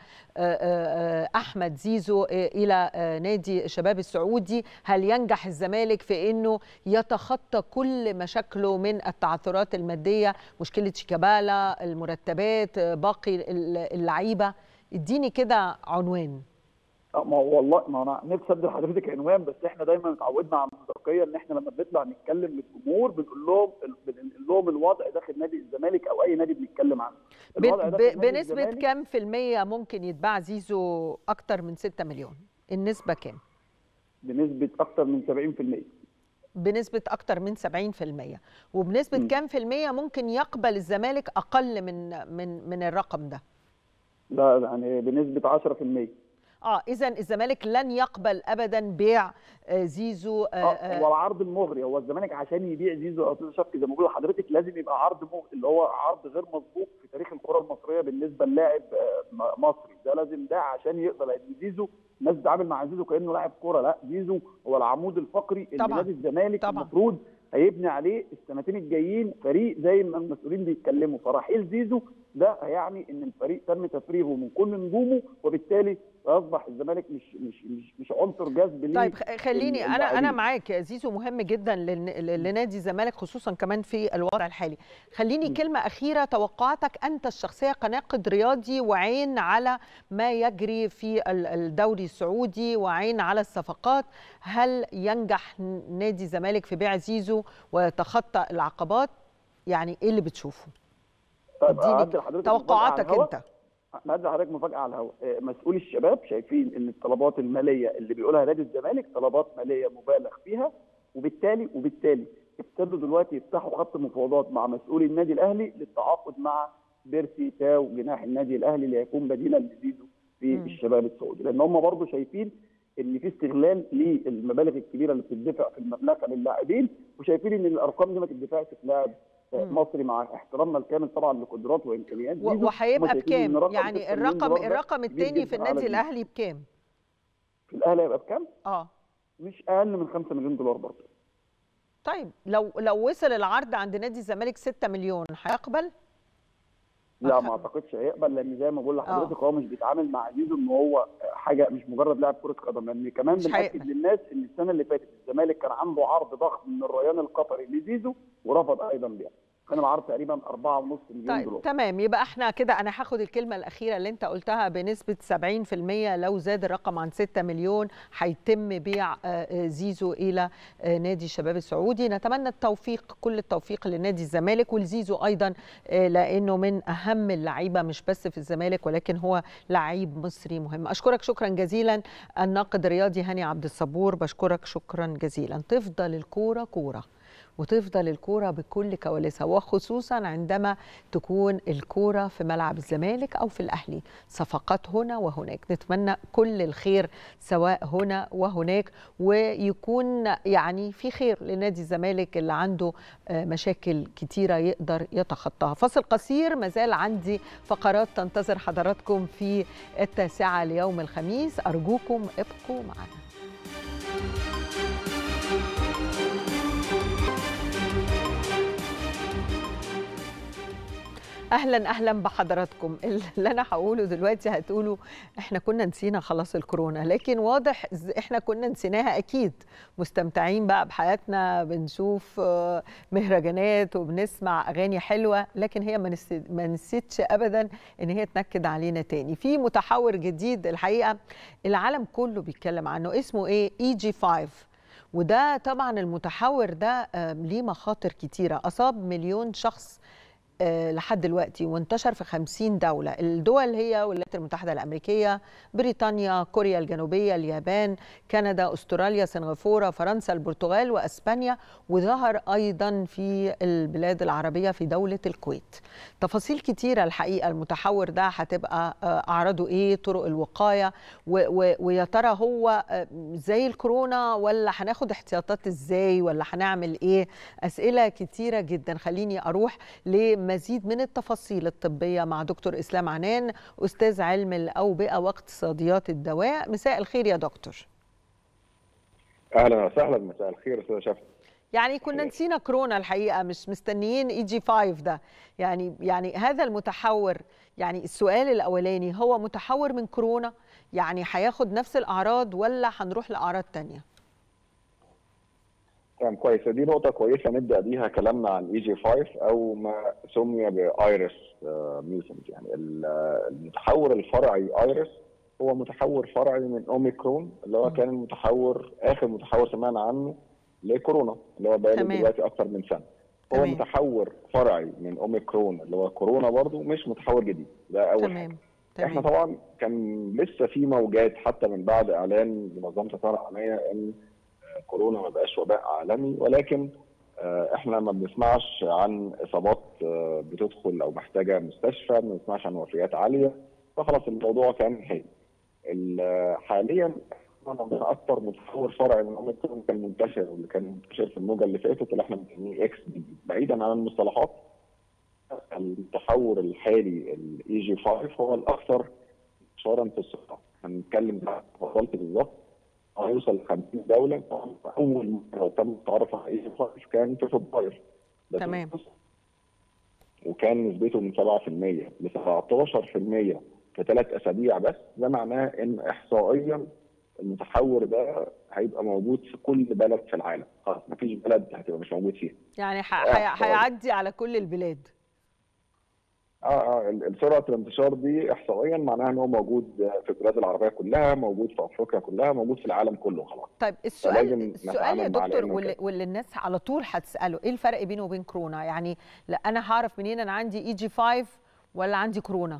احمد زيزو الى نادي الشباب السعودي هل ينجح الزمالك في انه يتخطى كل مشاكله من التعثرات الماديه مشكله شيكابالا المرتبات باقي اللعيبه اديني كده عنوان ما هو والله ما انا نفسي ادي لحضرتك عنوان بس احنا دايما اتعودنا على المصداقيه ان احنا لما بنطلع نتكلم للجمهور بنقول لهم بنقول لهم الوضع داخل نادي الزمالك او اي نادي بنتكلم عنه. الوضع داخل بنسبه كام في الميه ممكن يتباع زيزو اكتر من 6 مليون؟ النسبه كام؟ بنسبه اكتر من 70%. بنسبة أكتر من 70% وبنسبة م. كام في المية ممكن يقبل الزمالك أقل من من من الرقم ده؟ لا يعني بنسبة 10% اه اذا الزمالك لن يقبل ابدا بيع زيزو اه هو العرض المغري هو الزمالك عشان يبيع زيزو او شفقي زي ما بقول لحضرتك لازم يبقى عرض مغري اللي هو عرض غير مسبوق في تاريخ الكره المصريه بالنسبه للاعب مصري ده لازم ده عشان يقدر لان زيزو الناس بتتعامل مع زيزو كانه لاعب كوره لا زيزو هو العمود الفقري اللي نادي الزمالك المفروض هيبني عليه السنتين الجايين فريق زي ما المسؤولين بيتكلموا فرحيل زيزو ده هيعني ان الفريق تم تفريغه من كل نجومه وبالتالي سيصبح الزمالك مش مش مش مش عنصر جذب ليه طيب خليني انا انا معاك زيزو مهم جدا لنادي الزمالك خصوصا كمان في الوضع الحالي خليني م. كلمه اخيره توقعاتك انت الشخصيه كناقد رياضي وعين على ما يجري في الدوري السعودي وعين على الصفقات هل ينجح نادي الزمالك في بيع زيزو ويتخطى العقبات يعني ايه اللي بتشوفه طيب توقعاتك انت هدي لحضرتك مفاجاه على الهواء مسؤولي الشباب شايفين ان الطلبات الماليه اللي بيقولها نادي الزمالك طلبات ماليه مبالغ فيها وبالتالي وبالتالي ابتدوا دلوقتي يفتحوا خط مفاوضات مع مسؤولي النادي الاهلي للتعاقد مع بيرسي تاو جناح النادي الاهلي اللي هيكون بديلا لزيزو في م. الشباب السعودي لان هم برضه شايفين ان في استغلال للمبالغ الكبيره اللي بتدفع في المملكه للاعبين وشايفين ان الارقام دي ما تدفعش في لاعب مصري مع احترامنا الكامل طبعا لقدراته وامكانيات وهيبقى بكام؟ يعني الرقم الرقم الثاني في النادي الاهلي بكام؟ في الاهلي هيبقى بكام؟ اه مش اقل من 5 مليون دولار برضه طيب لو لو وصل العرض عند نادي الزمالك 6 مليون هيقبل؟ لا ما اعتقدش هيقبل لان زي ما بقول لحضرتك هو مش بيتعامل مع زيزو ان هو حاجه مش مجرد لاعب كره قدم لان كمان بناكد للناس ان السنه اللي فاتت الزمالك كان عنده عرض ضخم من الريان القطري لزيزو ورفض ايضا بيعه كان العرض تقريبا 4.5 مليون طيب دولار تمام يبقى احنا كده انا هاخد الكلمه الاخيره اللي انت قلتها بنسبه 70% لو زاد الرقم عن 6 مليون هيتم بيع زيزو الى نادي الشباب السعودي نتمنى التوفيق كل التوفيق لنادي الزمالك ولزيزو ايضا لانه من اهم اللعيبه مش بس في الزمالك ولكن هو لعيب مصري مهم اشكرك شكرا جزيلا الناقد الرياضي هاني عبد الصبور بشكرك شكرا جزيلا تفضل الكوره كوره وتفضل الكوره بكل كواليسها وخصوصا عندما تكون الكوره في ملعب الزمالك او في الاهلي صفقات هنا وهناك نتمنى كل الخير سواء هنا وهناك ويكون يعني في خير لنادي الزمالك اللي عنده مشاكل كتيره يقدر يتخطاها فاصل قصير مازال عندي فقرات تنتظر حضراتكم في التاسعه ليوم الخميس ارجوكم ابقوا معنا اهلا اهلا بحضراتكم اللي انا هقوله دلوقتي هتقولوا احنا كنا نسينا خلاص الكورونا لكن واضح احنا كنا نسيناها اكيد مستمتعين بقى بحياتنا بنشوف مهرجانات وبنسمع اغاني حلوه لكن هي ما نسيتش ابدا ان هي تنكد علينا تاني في متحور جديد الحقيقه العالم كله بيتكلم عنه اسمه ايه اي جي 5 وده طبعا المتحور ده ليه مخاطر كتيره اصاب مليون شخص لحد دلوقتي وانتشر في 50 دولة الدول هي الولايات المتحدة الأمريكية بريطانيا كوريا الجنوبية اليابان كندا أستراليا سنغافورة فرنسا البرتغال وأسبانيا وظهر أيضا في البلاد العربية في دولة الكويت تفاصيل كتيرة الحقيقة المتحور ده هتبقى أعراضه إيه طرق الوقاية ويا ترى هو زي الكورونا ولا هناخد احتياطات إزاي ولا هنعمل إيه أسئلة كتيرة جدا خليني أروح ل مزيد من التفاصيل الطبية مع دكتور إسلام عنان أستاذ علم الأوبئة واقتصاديات الدواء مساء الخير يا دكتور أهلا وسهلا مساء الخير أستاذ شفت يعني كنا نسينا كورونا الحقيقة مش مستنيين اي جي 5 ده يعني يعني هذا المتحور يعني السؤال الأولاني هو متحور من كورونا يعني هياخد نفس الأعراض ولا هنروح لأعراض تانية؟ تمام كويس دي نقطة كويسة نبدأ بيها كلامنا عن اي جي 5 أو ما سمي بايرس ميوتنت يعني المتحور الفرعي ايرس هو متحور فرعي من اوميكرون اللي هو كان المتحور آخر متحور سمعنا عنه لكورونا اللي هو بقاله دلوقتي أكثر من سنة هو تمام. متحور فرعي من اوميكرون اللي هو كورونا برضه مش متحور جديد ده أول تمام. حاجة تمام. احنا طبعا كان لسه في موجات حتى من بعد اعلان منظمه الصحه العالميه ان كورونا ما بقاش وباء عالمي ولكن احنا ما بنسمعش عن اصابات بتدخل او محتاجه مستشفى ما بنسمعش عن وفيات عاليه فخلاص الموضوع كان هادي. حاليا اكثر متحور فرعي من اوميكرون كان منتشر واللي كان منتشر في الموجه اللي فاتت اللي احنا بنسميه اكس بي بعيدا عن المصطلحات التحور الحالي الاي جي 5 هو الاكثر انتشارا في الصحه هنتكلم زي ما اتفضلت بالظبط هيوصل ل 50 دوله اول مره تم التعرف على اي فايروس كان في فبراير تمام وكان نسبته من 7% ل 17% في ثلاث اسابيع بس ده معناه ان احصائيا المتحور ده هيبقى موجود في كل بلد في العالم خلاص مفيش بلد هتبقى مش موجود فيها يعني هيعدي على كل البلاد اه اه سرعه الانتشار دي احصائيا معناها ان هو موجود في البلاد العربيه كلها موجود في افريقيا كلها موجود في العالم كله خلاص طيب السؤال السؤال يا دكتور واللي, واللي الناس على طول هتساله ايه الفرق بينه وبين كورونا يعني لا انا هعرف منين انا عندي اي جي 5 ولا عندي كورونا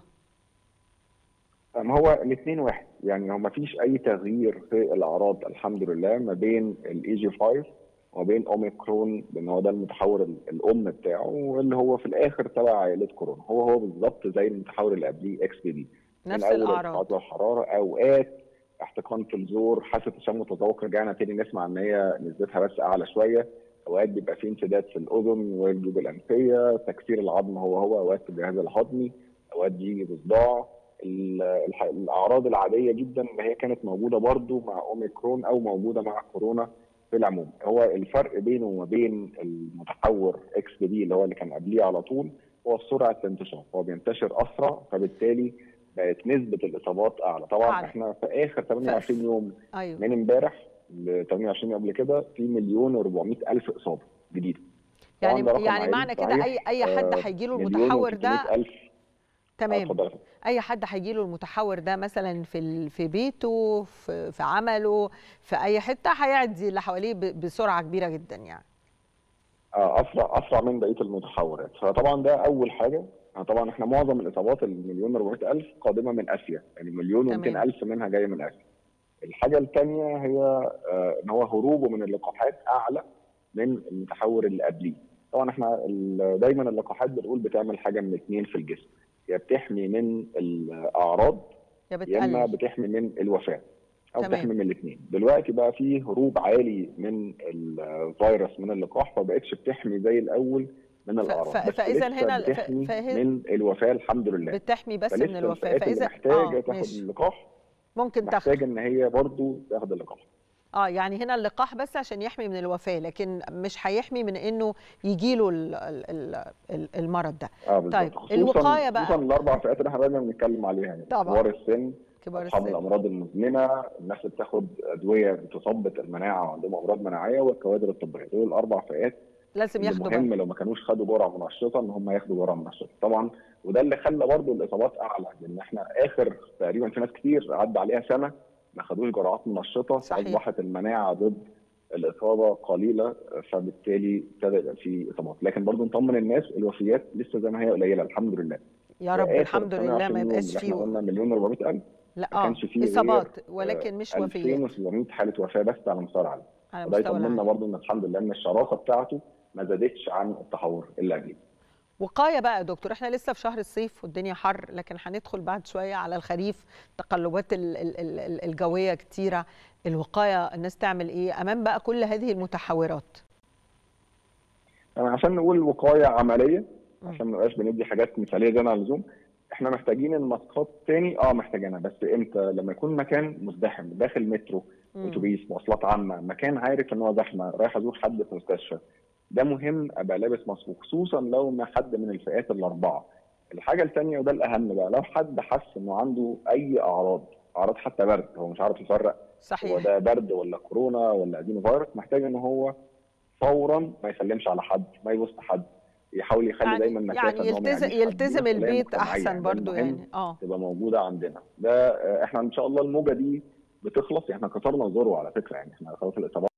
ما هو الاثنين واحد يعني هو ما فيش اي تغيير في الاعراض الحمد لله ما بين الاي جي 5 وبين اوميكرون لان هو ده المتحور الام بتاعه واللي هو في الاخر تبع عائله كورونا هو هو بالظبط زي المتحور اللي قبليه اكس بي دي نفس الاعراض الحراره اوقات احتقان في الزور حاسه تشم تذوق رجعنا تاني نسمع ان هي نسبتها بس اعلى شويه اوقات بيبقى في انسداد في الاذن والجيوب الانفيه تكسير العظم هو هو اوقات في الجهاز الهضمي اوقات بيجي بصداع الاعراض العاديه جدا اللي هي كانت موجوده برضو مع اوميكرون او موجوده مع كورونا في العموم هو الفرق بينه وما بين المتحور اكس بي دي اللي هو اللي كان قبليه على طول هو سرعه الانتشار هو بينتشر اسرع فبالتالي بقت نسبه الاصابات اعلى طبعا أعلى. احنا في اخر 28 يوم أيوه. من امبارح ل 28 قبل كده في مليون و400 الف اصابه جديده يعني يعني معنى كده اي اي حد هيجي له المتحور ده تمام اي حد هيجي له المتحور ده مثلا في في بيته في, في عمله في اي حته هيعدي اللي حواليه بسرعه كبيره جدا يعني اه اسرع اسرع من بقيه المتحورات فطبعا ده اول حاجه طبعا احنا معظم الاصابات المليون و الف قادمه من اسيا يعني مليون و الف منها جايه من اسيا الحاجه الثانيه هي آه ان هو هروبه من اللقاحات اعلى من المتحور اللي قبليه طبعا احنا دايما اللقاحات بنقول بتعمل حاجه من اثنين في الجسم يا بتحمي من الاعراض يا, يا اما بتحمي من الوفاه او تمام. بتحمي من الاثنين دلوقتي بقى في هروب عالي من الفيروس من اللقاح فما بقتش بتحمي زي الاول من الاعراض ف... فاذا هنا بتحمي فهي... من الوفاه الحمد لله بتحمي بس من الوفاه فاذا محتاجه آه تاخد اللقاح ممكن تاخد محتاجه ان هي برضو تاخد اللقاح اه يعني هنا اللقاح بس عشان يحمي من الوفاه لكن مش هيحمي من انه يجي له المرض ده آه طيب الوقايه بقى خصوصا الاربع فئات اللي احنا دايما بنتكلم عليها يعني طبعا كبار السن كبار اصحاب السن الامراض المزمنه الناس اللي بتاخد ادويه بتثبط المناعه وعندهم امراض مناعيه والكوادر الطبيه دول الاربع فئات لازم ياخدوا مهم بالهم لو ما كانوش خدوا جرعه منشطه ان هم ياخدوا جرعه منشطه طبعا وده اللي خلى برضه الاصابات اعلى لان احنا اخر تقريبا في ناس كتير عدى عليها سنه ما خدوش جرعات منشطه صحيح. اصبحت المناعه ضد الاصابه قليله فبالتالي ابتدى يبقى في اصابات لكن برضه نطمن الناس الوفيات لسه زي ما هي قليله الحمد لله يا رب آخر الحمد لله 28 ما يوم يبقاش اللي احنا فيه قلنا مليون و400 الف لا ما اه كانش فيه غير، اصابات ولكن مش وفيات 2700 حاله وفاه بس على مستوى العالم على وده مستوى يطمنا العالم برضه ان الحمد لله ان الشراسه بتاعته ما زادتش عن التحور اللي قبليه وقايه بقى يا دكتور احنا لسه في شهر الصيف والدنيا حر لكن هندخل بعد شويه على الخريف تقلبات ال- ال- ال- الجويه كتيره الوقايه الناس تعمل ايه امام بقى كل هذه المتحورات يعني عشان نقول وقايه عمليه مم. عشان ما نبقاش بندي حاجات مثاليه زي عن اللزوم احنا محتاجين الماسكات تاني اه محتاجينها بس امتى لما يكون مكان مزدحم داخل مترو مم. اتوبيس مواصلات عامه مكان عارف ان هو زحمه رايح ازور حد في مستشفى ده مهم ابقى لابس ماسك خصوصا لو ما حد من الفئات الاربعه الحاجه الثانيه وده الاهم بقى لو حد حس انه عنده اي اعراض اعراض حتى برد هو مش عارف يفرق هو صحيح ده برد ولا كورونا ولا ادينو فيروس محتاج ان هو فورا ما يسلمش على حد ما يبص حد يحاول يخلي يعني دايما مسافه يعني إن هو ما يلتزم يعديش حد. يلتزم دي مسؤولية البيت مجتمعية. احسن ده برضو المهم يعني اه تبقى موجوده عندنا ده آه، احنا ان شاء الله الموجه دي بتخلص يعني احنا كسرنا الذروه على فكره يعني احنا خلاص الاصابات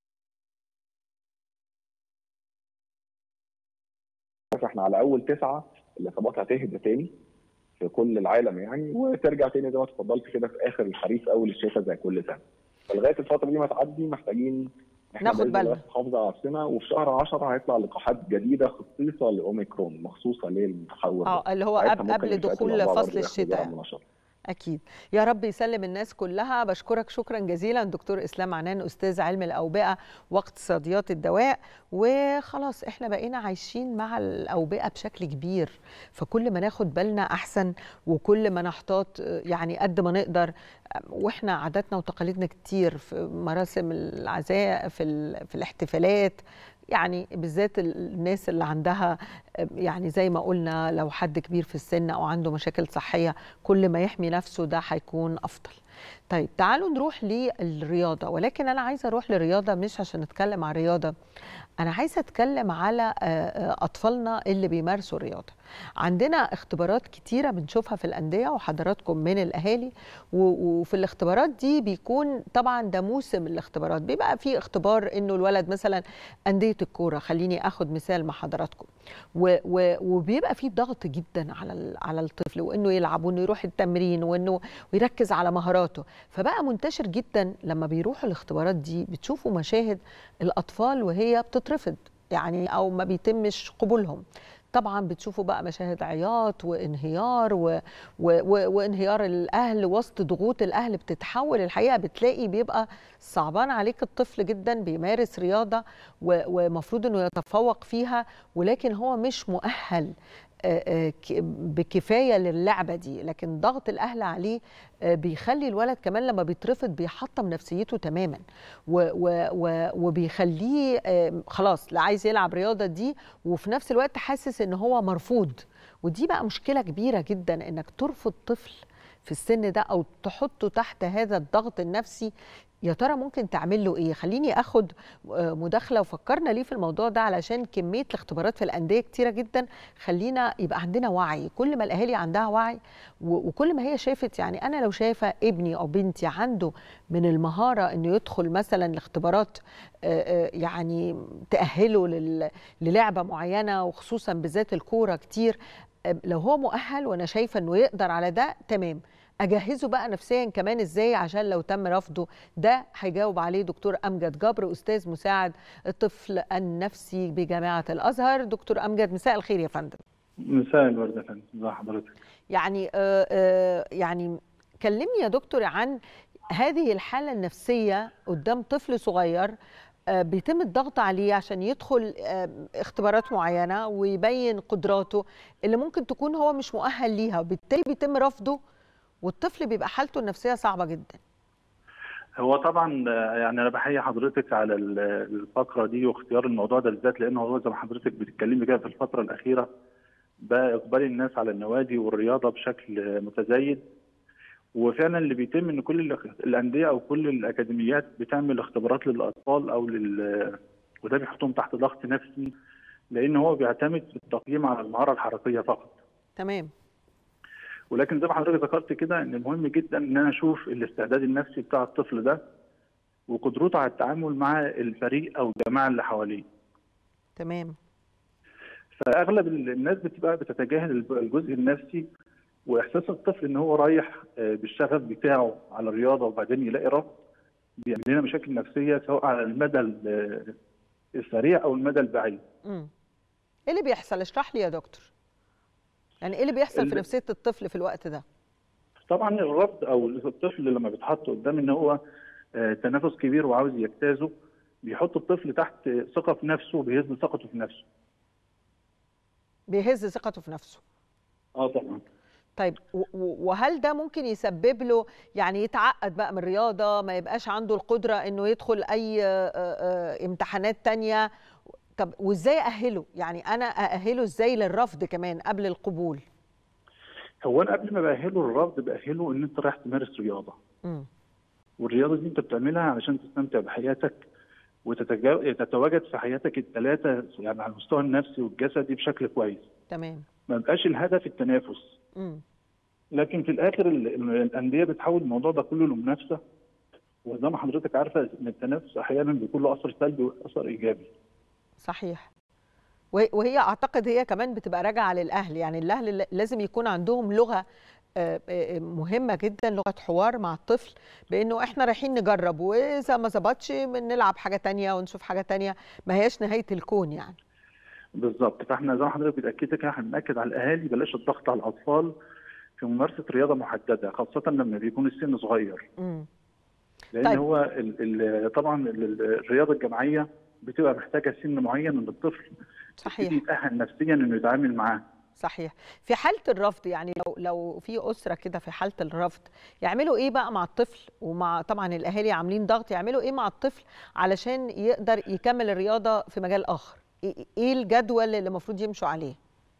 احنا على اول تسعه الاصابات هتهدى تاني في كل العالم يعني وترجع تاني زي ما اتفضلت كده في اخر الخريف اول الشتاء زي كل سنه فلغايه الفتره دي ما تعدي محتاجين احنا ناخد بإذن الله بالنا. نحافظ على نفسنا وفي شهر 10 هيطلع لقاحات جديده خصيصه لاوميكرون مخصوصه للمتحور ده. اه اللي هو ساعتها قبل ممكن قبل الفئات دخول الأربعة فصل برضه ياخدوا جرعة الشتاء منشطة. اكيد يا رب يسلم الناس كلها بشكرك شكرا جزيلا دكتور اسلام عنان استاذ علم الاوبئه واقتصاديات الدواء وخلاص احنا بقينا عايشين مع الاوبئه بشكل كبير فكل ما ناخد بالنا احسن وكل ما نحتاط يعني قد ما نقدر واحنا عاداتنا وتقاليدنا كتير في مراسم العزاء في ال- في الاحتفالات يعني بالذات الناس اللي عندها يعني زي ما قلنا لو حد كبير في السن او عنده مشاكل صحيه كل ما يحمي نفسه ده هيكون افضل طيب تعالوا نروح للرياضه ولكن انا عايزه اروح للرياضه مش عشان اتكلم عن رياضه انا عايزه اتكلم على آه، آه، اطفالنا اللي بيمارسوا الرياضه عندنا اختبارات كتيره بنشوفها في الانديه وحضراتكم من الاهالي و- وفي الاختبارات دي بيكون طبعا ده موسم الاختبارات بيبقى في اختبار انه الولد مثلا انديه الكوره خليني اخد مثال مع حضراتكم و و وبيبقى في ضغط جدا على ال- على الطفل وانه يلعب وانه يروح التمرين وانه ويركز على مهاراته فبقى منتشر جدا لما بيروحوا الاختبارات دي بتشوفوا مشاهد الاطفال وهي بتترفض يعني او ما بيتمش قبولهم طبعا بتشوفوا بقى مشاهد عياط وانهيار و... و... و... وانهيار الاهل وسط ضغوط الاهل بتتحول الحقيقه بتلاقي بيبقى صعبان عليك الطفل جدا بيمارس رياضه و... ومفروض انه يتفوق فيها ولكن هو مش مؤهل آه، آه، ك- بكفايه للعبه دي لكن ضغط الاهل عليه آه، بيخلي الولد كمان لما بيترفض بيحطم نفسيته تماما و و و وبيخليه آه، خلاص لا عايز يلعب رياضه دي وفي نفس الوقت حاسس ان هو مرفوض ودي بقى مشكله كبيره جدا انك ترفض طفل في السن ده او تحطه تحت هذا الضغط النفسي يا ترى ممكن تعمل له ايه خليني اخد آه، مداخله وفكرنا ليه في الموضوع ده علشان كميه الاختبارات في الانديه كتيره جدا خلينا يبقى عندنا وعي كل ما الاهالي عندها وعي و- وكل ما هي شافت يعني انا لو شايفه ابني او بنتي عنده من المهاره انه يدخل مثلا لاختبارات آه، آه، يعني تاهله لل- للعبه معينه وخصوصا بالذات الكوره كتير آه، لو هو مؤهل وانا شايفه انه يقدر على ده تمام اجهزه بقى نفسيا كمان ازاي عشان لو تم رفضه ده هيجاوب عليه دكتور امجد جبر استاذ مساعد الطفل النفسي بجامعه الازهر دكتور امجد مساء الخير يا فندم مساء الورد يا فندم ازي حضرتك يعني آه آه يعني كلمني يا دكتور عن هذه الحالة النفسية قدام طفل صغير آه، بيتم الضغط عليه عشان يدخل آه، اختبارات معينة ويبين قدراته اللي ممكن تكون هو مش مؤهل ليها وبالتالي بيتم رفضه والطفل بيبقى حالته النفسية صعبة جدا هو طبعا يعني انا بحيي حضرتك على الفقره دي واختيار الموضوع ده بالذات لانه هو زي ما حضرتك بتتكلمي كده في الفتره الاخيره بقى اقبال الناس على النوادي والرياضه بشكل متزايد وفعلا اللي بيتم ان كل الانديه او كل الاكاديميات بتعمل اختبارات للاطفال او لل وده بيحطهم تحت ضغط نفسي لان هو بيعتمد في التقييم على المهاره الحركيه فقط. تمام. ولكن زي ما حضرتك ذكرت كده ان مهم جدا ان انا اشوف الاستعداد النفسي بتاع الطفل ده وقدرته على التعامل مع الفريق او الجماعه اللي حواليه. تمام. فاغلب الناس بتبقى بتتجاهل الجزء النفسي واحساس الطفل ان هو رايح بالشغف بتاعه على الرياضه وبعدين يلاقي رفض بيعمل لنا مشاكل نفسيه سواء على المدى السريع او المدى البعيد. امم ايه اللي بيحصل؟ اشرح لي يا دكتور. يعني ايه اللي بيحصل في نفسيه الطفل في الوقت ده؟ طبعا الرفض او الطفل لما بيتحط قدام ان هو تنافس كبير وعاوز يجتازه بيحط الطفل تحت ثقه في نفسه وبيهز ثقته في نفسه. بيهز ثقته في نفسه. اه طبعا. طيب وهل ده ممكن يسبب له يعني يتعقد بقى من الرياضه ما يبقاش عنده القدره انه يدخل اي امتحانات تانية طب وازاي اهله يعني انا ااهله ازاي للرفض كمان قبل القبول هو انا قبل ما باهله للرفض باهله ان انت رايح تمارس رياضه م. والرياضه دي انت بتعملها علشان تستمتع بحياتك وتتواجد في حياتك الثلاثه يعني على المستوى النفسي والجسدي بشكل كويس تمام ما بقاش الهدف التنافس م. لكن في الاخر الانديه بتحول الموضوع ده كله لمنافسه وزي ما حضرتك عارفه ان التنافس احيانا بيكون له اثر سلبي واثر ايجابي صحيح وهي اعتقد هي كمان بتبقى راجعه للاهل يعني الاهل لازم يكون عندهم لغه مهمه جدا لغه حوار مع الطفل بانه احنا رايحين نجرب واذا ما ظبطش نلعب حاجه تانية ونشوف حاجه تانية ما هياش نهايه الكون يعني بالظبط فاحنا زي ما حضرتك بتاكد كده احنا بناكد على الاهالي بلاش الضغط على الاطفال في ممارسه رياضه محدده خاصه لما بيكون السن صغير م. لان طيب. هو ال ال طبعا ال الرياضه الجماعيه بتبقى محتاجه سن معين ان الطفل صحيح يتاهل نفسيا انه يتعامل معاه صحيح في حاله الرفض يعني لو لو في اسره كده في حاله الرفض يعملوا ايه بقى مع الطفل ومع طبعا الاهالي عاملين ضغط يعملوا ايه مع الطفل علشان يقدر يكمل الرياضه في مجال اخر ايه الجدول اللي المفروض يمشوا عليه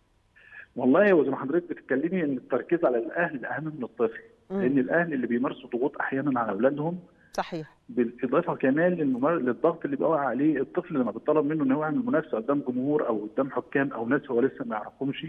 والله وزي ما حضرتك بتتكلمي ان التركيز على الاهل اهم من الطفل م. لان الاهل اللي بيمارسوا ضغوط احيانا على اولادهم صحيح بالاضافه كمان للممار... للضغط اللي بيقع عليه الطفل لما بيطلب منه ان هو يعمل منافسه قدام جمهور او قدام حكام او ناس هو لسه ما يعرفهمش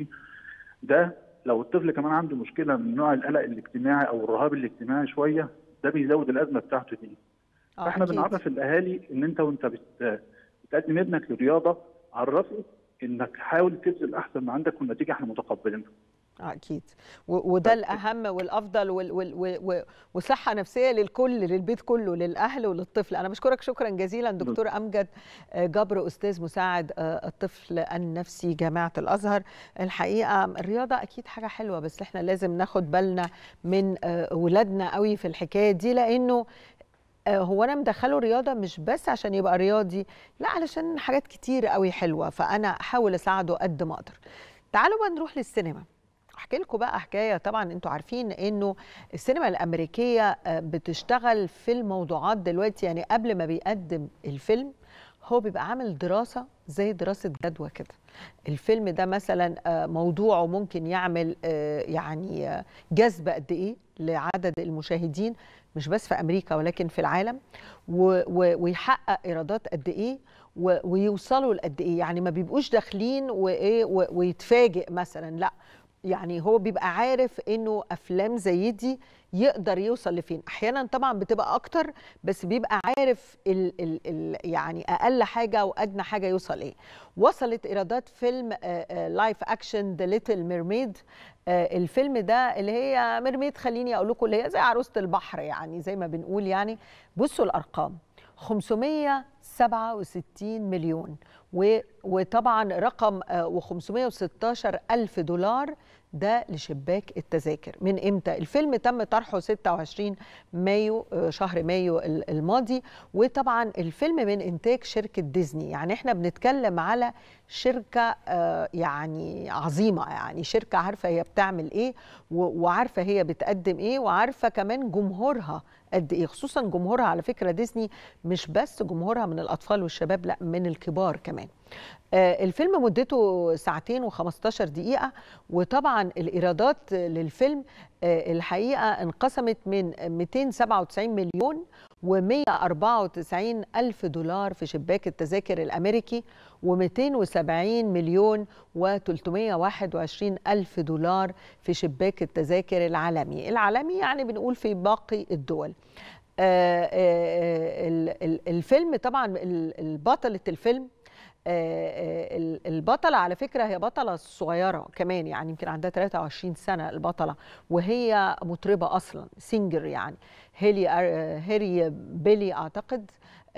ده لو الطفل كمان عنده مشكله من نوع القلق الاجتماعي او الرهاب الاجتماعي شويه ده بيزود الازمه بتاعته دي فاحنا بنعرف الاهالي ان انت وانت بت... بتقدم ابنك للرياضه عرفه انك حاول تبذل احسن ما عندك والنتيجه احنا متقبلينها اكيد وده الاهم والافضل وال وال وصحه نفسيه للكل للبيت كله للاهل وللطفل انا بشكرك شكرا جزيلا دكتور امجد جبر استاذ مساعد الطفل النفسي جامعه الازهر الحقيقه الرياضه اكيد حاجه حلوه بس احنا لازم ناخد بالنا من ولادنا قوي في الحكايه دي لانه هو انا مدخله رياضه مش بس عشان يبقى رياضي لا علشان حاجات كتير قوي حلوه فانا احاول اساعده قد ما اقدر تعالوا بقى نروح للسينما احكي لكم بقى حكايه طبعا انتوا عارفين انه السينما الامريكيه بتشتغل في الموضوعات دلوقتي يعني قبل ما بيقدم الفيلم هو بيبقى عامل دراسه زي دراسه جدوى كده الفيلم ده مثلا موضوعه ممكن يعمل يعني جذب قد ايه لعدد المشاهدين مش بس في امريكا ولكن في العالم ويحقق ايرادات قد ايه ويوصلوا لقد ايه يعني ما بيبقوش داخلين وايه ويتفاجئ مثلا لا يعني هو بيبقى عارف انه افلام زي دي يقدر يوصل لفين احيانا طبعا بتبقى اكتر بس بيبقى عارف ال ال ال يعني اقل حاجه وادنى حاجه يوصل ايه وصلت ايرادات فيلم لايف اكشن ذا ليتل ميرميد الفيلم ده اللي هي ميرميد خليني اقول لكم اللي هي زي عروسه البحر يعني زي ما بنقول يعني بصوا الارقام 567 مليون وطبعا رقم و516 ألف دولار ده لشباك التذاكر من امتى الفيلم تم طرحه 26 مايو شهر مايو الماضي وطبعا الفيلم من انتاج شركه ديزني يعني احنا بنتكلم على شركه يعني عظيمه يعني شركه عارفه هي بتعمل ايه وعارفه هي بتقدم ايه وعارفه كمان جمهورها قد ايه خصوصا جمهورها على فكره ديزني مش بس جمهورها من الاطفال والشباب لا من الكبار كمان آه الفيلم مدته ساعتين و15 دقيقة وطبعا الإيرادات للفيلم آه الحقيقة انقسمت من 297 مليون و194 ألف دولار في شباك التذاكر الأمريكي و270 مليون و321 ألف دولار في شباك التذاكر العالمي العالمي يعني بنقول في باقي الدول آه الفيلم طبعا البطلة الفيلم البطلة على فكرة هي بطلة صغيرة كمان يعني يمكن عندها 23 سنة البطلة وهي مطربة أصلا سينجر يعني هيلي هيري بيلي أعتقد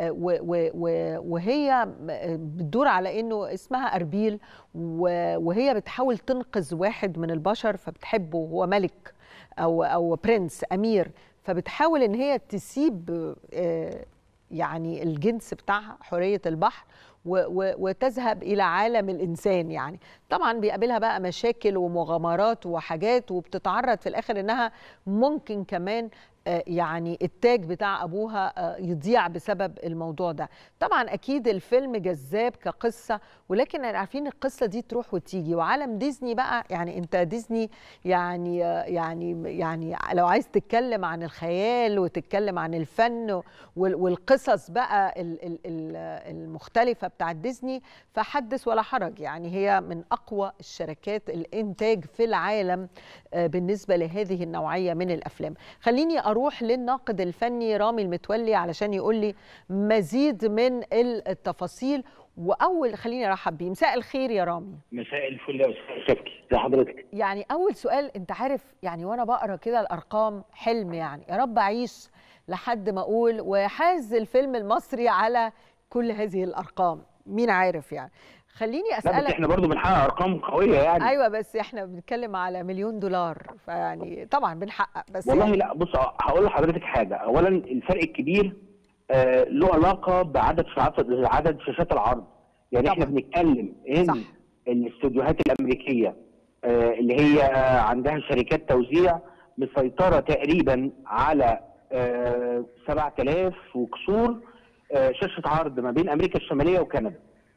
وهي بتدور على انه اسمها اربيل وهي بتحاول تنقذ واحد من البشر فبتحبه هو ملك او او برنس امير فبتحاول ان هي تسيب يعني الجنس بتاعها حريه البحر وتذهب الى عالم الانسان يعني طبعا بيقابلها بقى مشاكل ومغامرات وحاجات وبتتعرض في الاخر انها ممكن كمان يعني التاج بتاع ابوها يضيع بسبب الموضوع ده طبعا اكيد الفيلم جذاب كقصه ولكن عارفين القصه دي تروح وتيجي وعالم ديزني بقى يعني انت ديزني يعني يعني يعني لو عايز تتكلم عن الخيال وتتكلم عن الفن والقصص بقى المختلفه بتاعت ديزني فحدث ولا حرج يعني هي من اقوى الشركات الانتاج في العالم بالنسبه لهذه النوعيه من الافلام خليني اروح للناقد الفني رامي المتولي علشان يقول لي مزيد من التفاصيل واول خليني ارحب بيه مساء الخير يا رامي مساء الفل يا استاذ شفكي ازي حضرتك يعني اول سؤال انت عارف يعني وانا بقرا كده الارقام حلم يعني يا رب اعيش لحد ما اقول ويحاز الفيلم المصري على كل هذه الارقام مين عارف يعني خليني اسالك لا بس احنا برضو بنحقق ارقام قويه يعني ايوه بس احنا بنتكلم على مليون دولار فيعني طبعا بنحقق بس والله يعني لا بص هقول لحضرتك حاجه اولا الفرق الكبير آه له علاقه بعدد ساعات عدد شاشات العرض يعني طبعاً. احنا بنتكلم ان صح. الاستوديوهات الامريكيه آه اللي هي عندها شركات توزيع مسيطره تقريبا على آه 7000 وكسور آه شاشه عرض ما بين امريكا الشماليه وكندا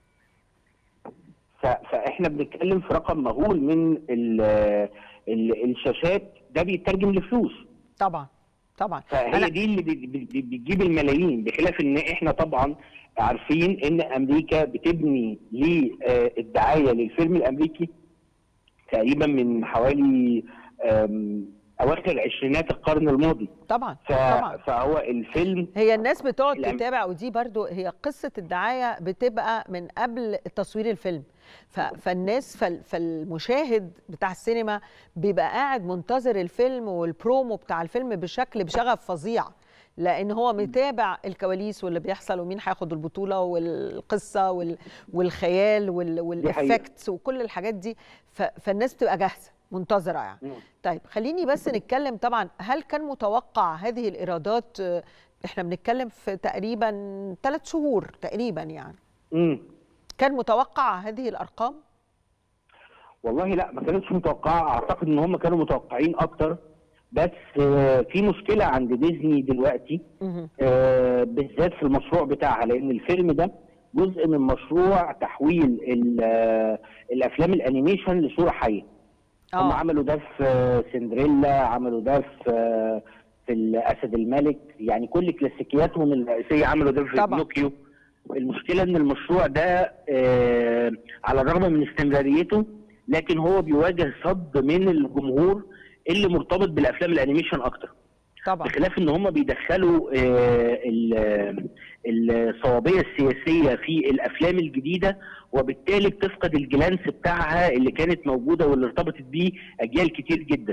ف- فاحنا بنتكلم في رقم مهول من ال ال الشاشات ده بيترجم لفلوس طبعا طبعا فهي دي اللي بت- بت- بتجيب الملايين بخلاف ان احنا طبعا عارفين ان امريكا بتبني للدعايه للفيلم الامريكي تقريبا من حوالي آم، اواخر عشرينات القرن الماضي طبعا ف- طبعا فهو الفيلم هي الناس بتقعد الأم- تتابع ودي برضو هي قصة الدعاية بتبقى من قبل تصوير الفيلم ف- فالناس فال- فالمشاهد بتاع السينما بيبقى قاعد منتظر الفيلم والبرومو بتاع الفيلم بشكل بشغف فظيع لان هو متابع الكواليس واللي بيحصل ومين هياخد البطوله والقصه وال- والخيال وال- والافكتس وكل الحاجات دي ف- فالناس بتبقى جاهزه منتظره يعني مم. طيب خليني بس نتكلم طبعا هل كان متوقع هذه الايرادات آه، احنا بنتكلم في تقريبا ثلاث شهور تقريبا يعني مم. كان متوقع هذه الارقام والله لا ما كانتش متوقعه اعتقد ان هم كانوا متوقعين اكتر بس آه، في مشكله عند ديزني دلوقتي مهم. آه، بالذات في المشروع بتاعها لان الفيلم ده جزء من مشروع تحويل ال- آه، الافلام الانيميشن لصوره حيه هم اه عملوا ده في آه، سندريلا عملوا ده في آه، في الاسد الملك يعني كل كلاسيكياتهم الرئيسيه عملوا ده في طبعا. بنوكيو المشكله ان المشروع ده آه، على الرغم من استمراريته لكن هو بيواجه صد من الجمهور اللي مرتبط بالافلام الانيميشن اكتر طبعا بخلاف ان هم بيدخلوا آه، ال- الصوابيه السياسيه في الافلام الجديده وبالتالي بتفقد الجلانس بتاعها اللي كانت موجوده واللي ارتبطت بيه اجيال كتير جدا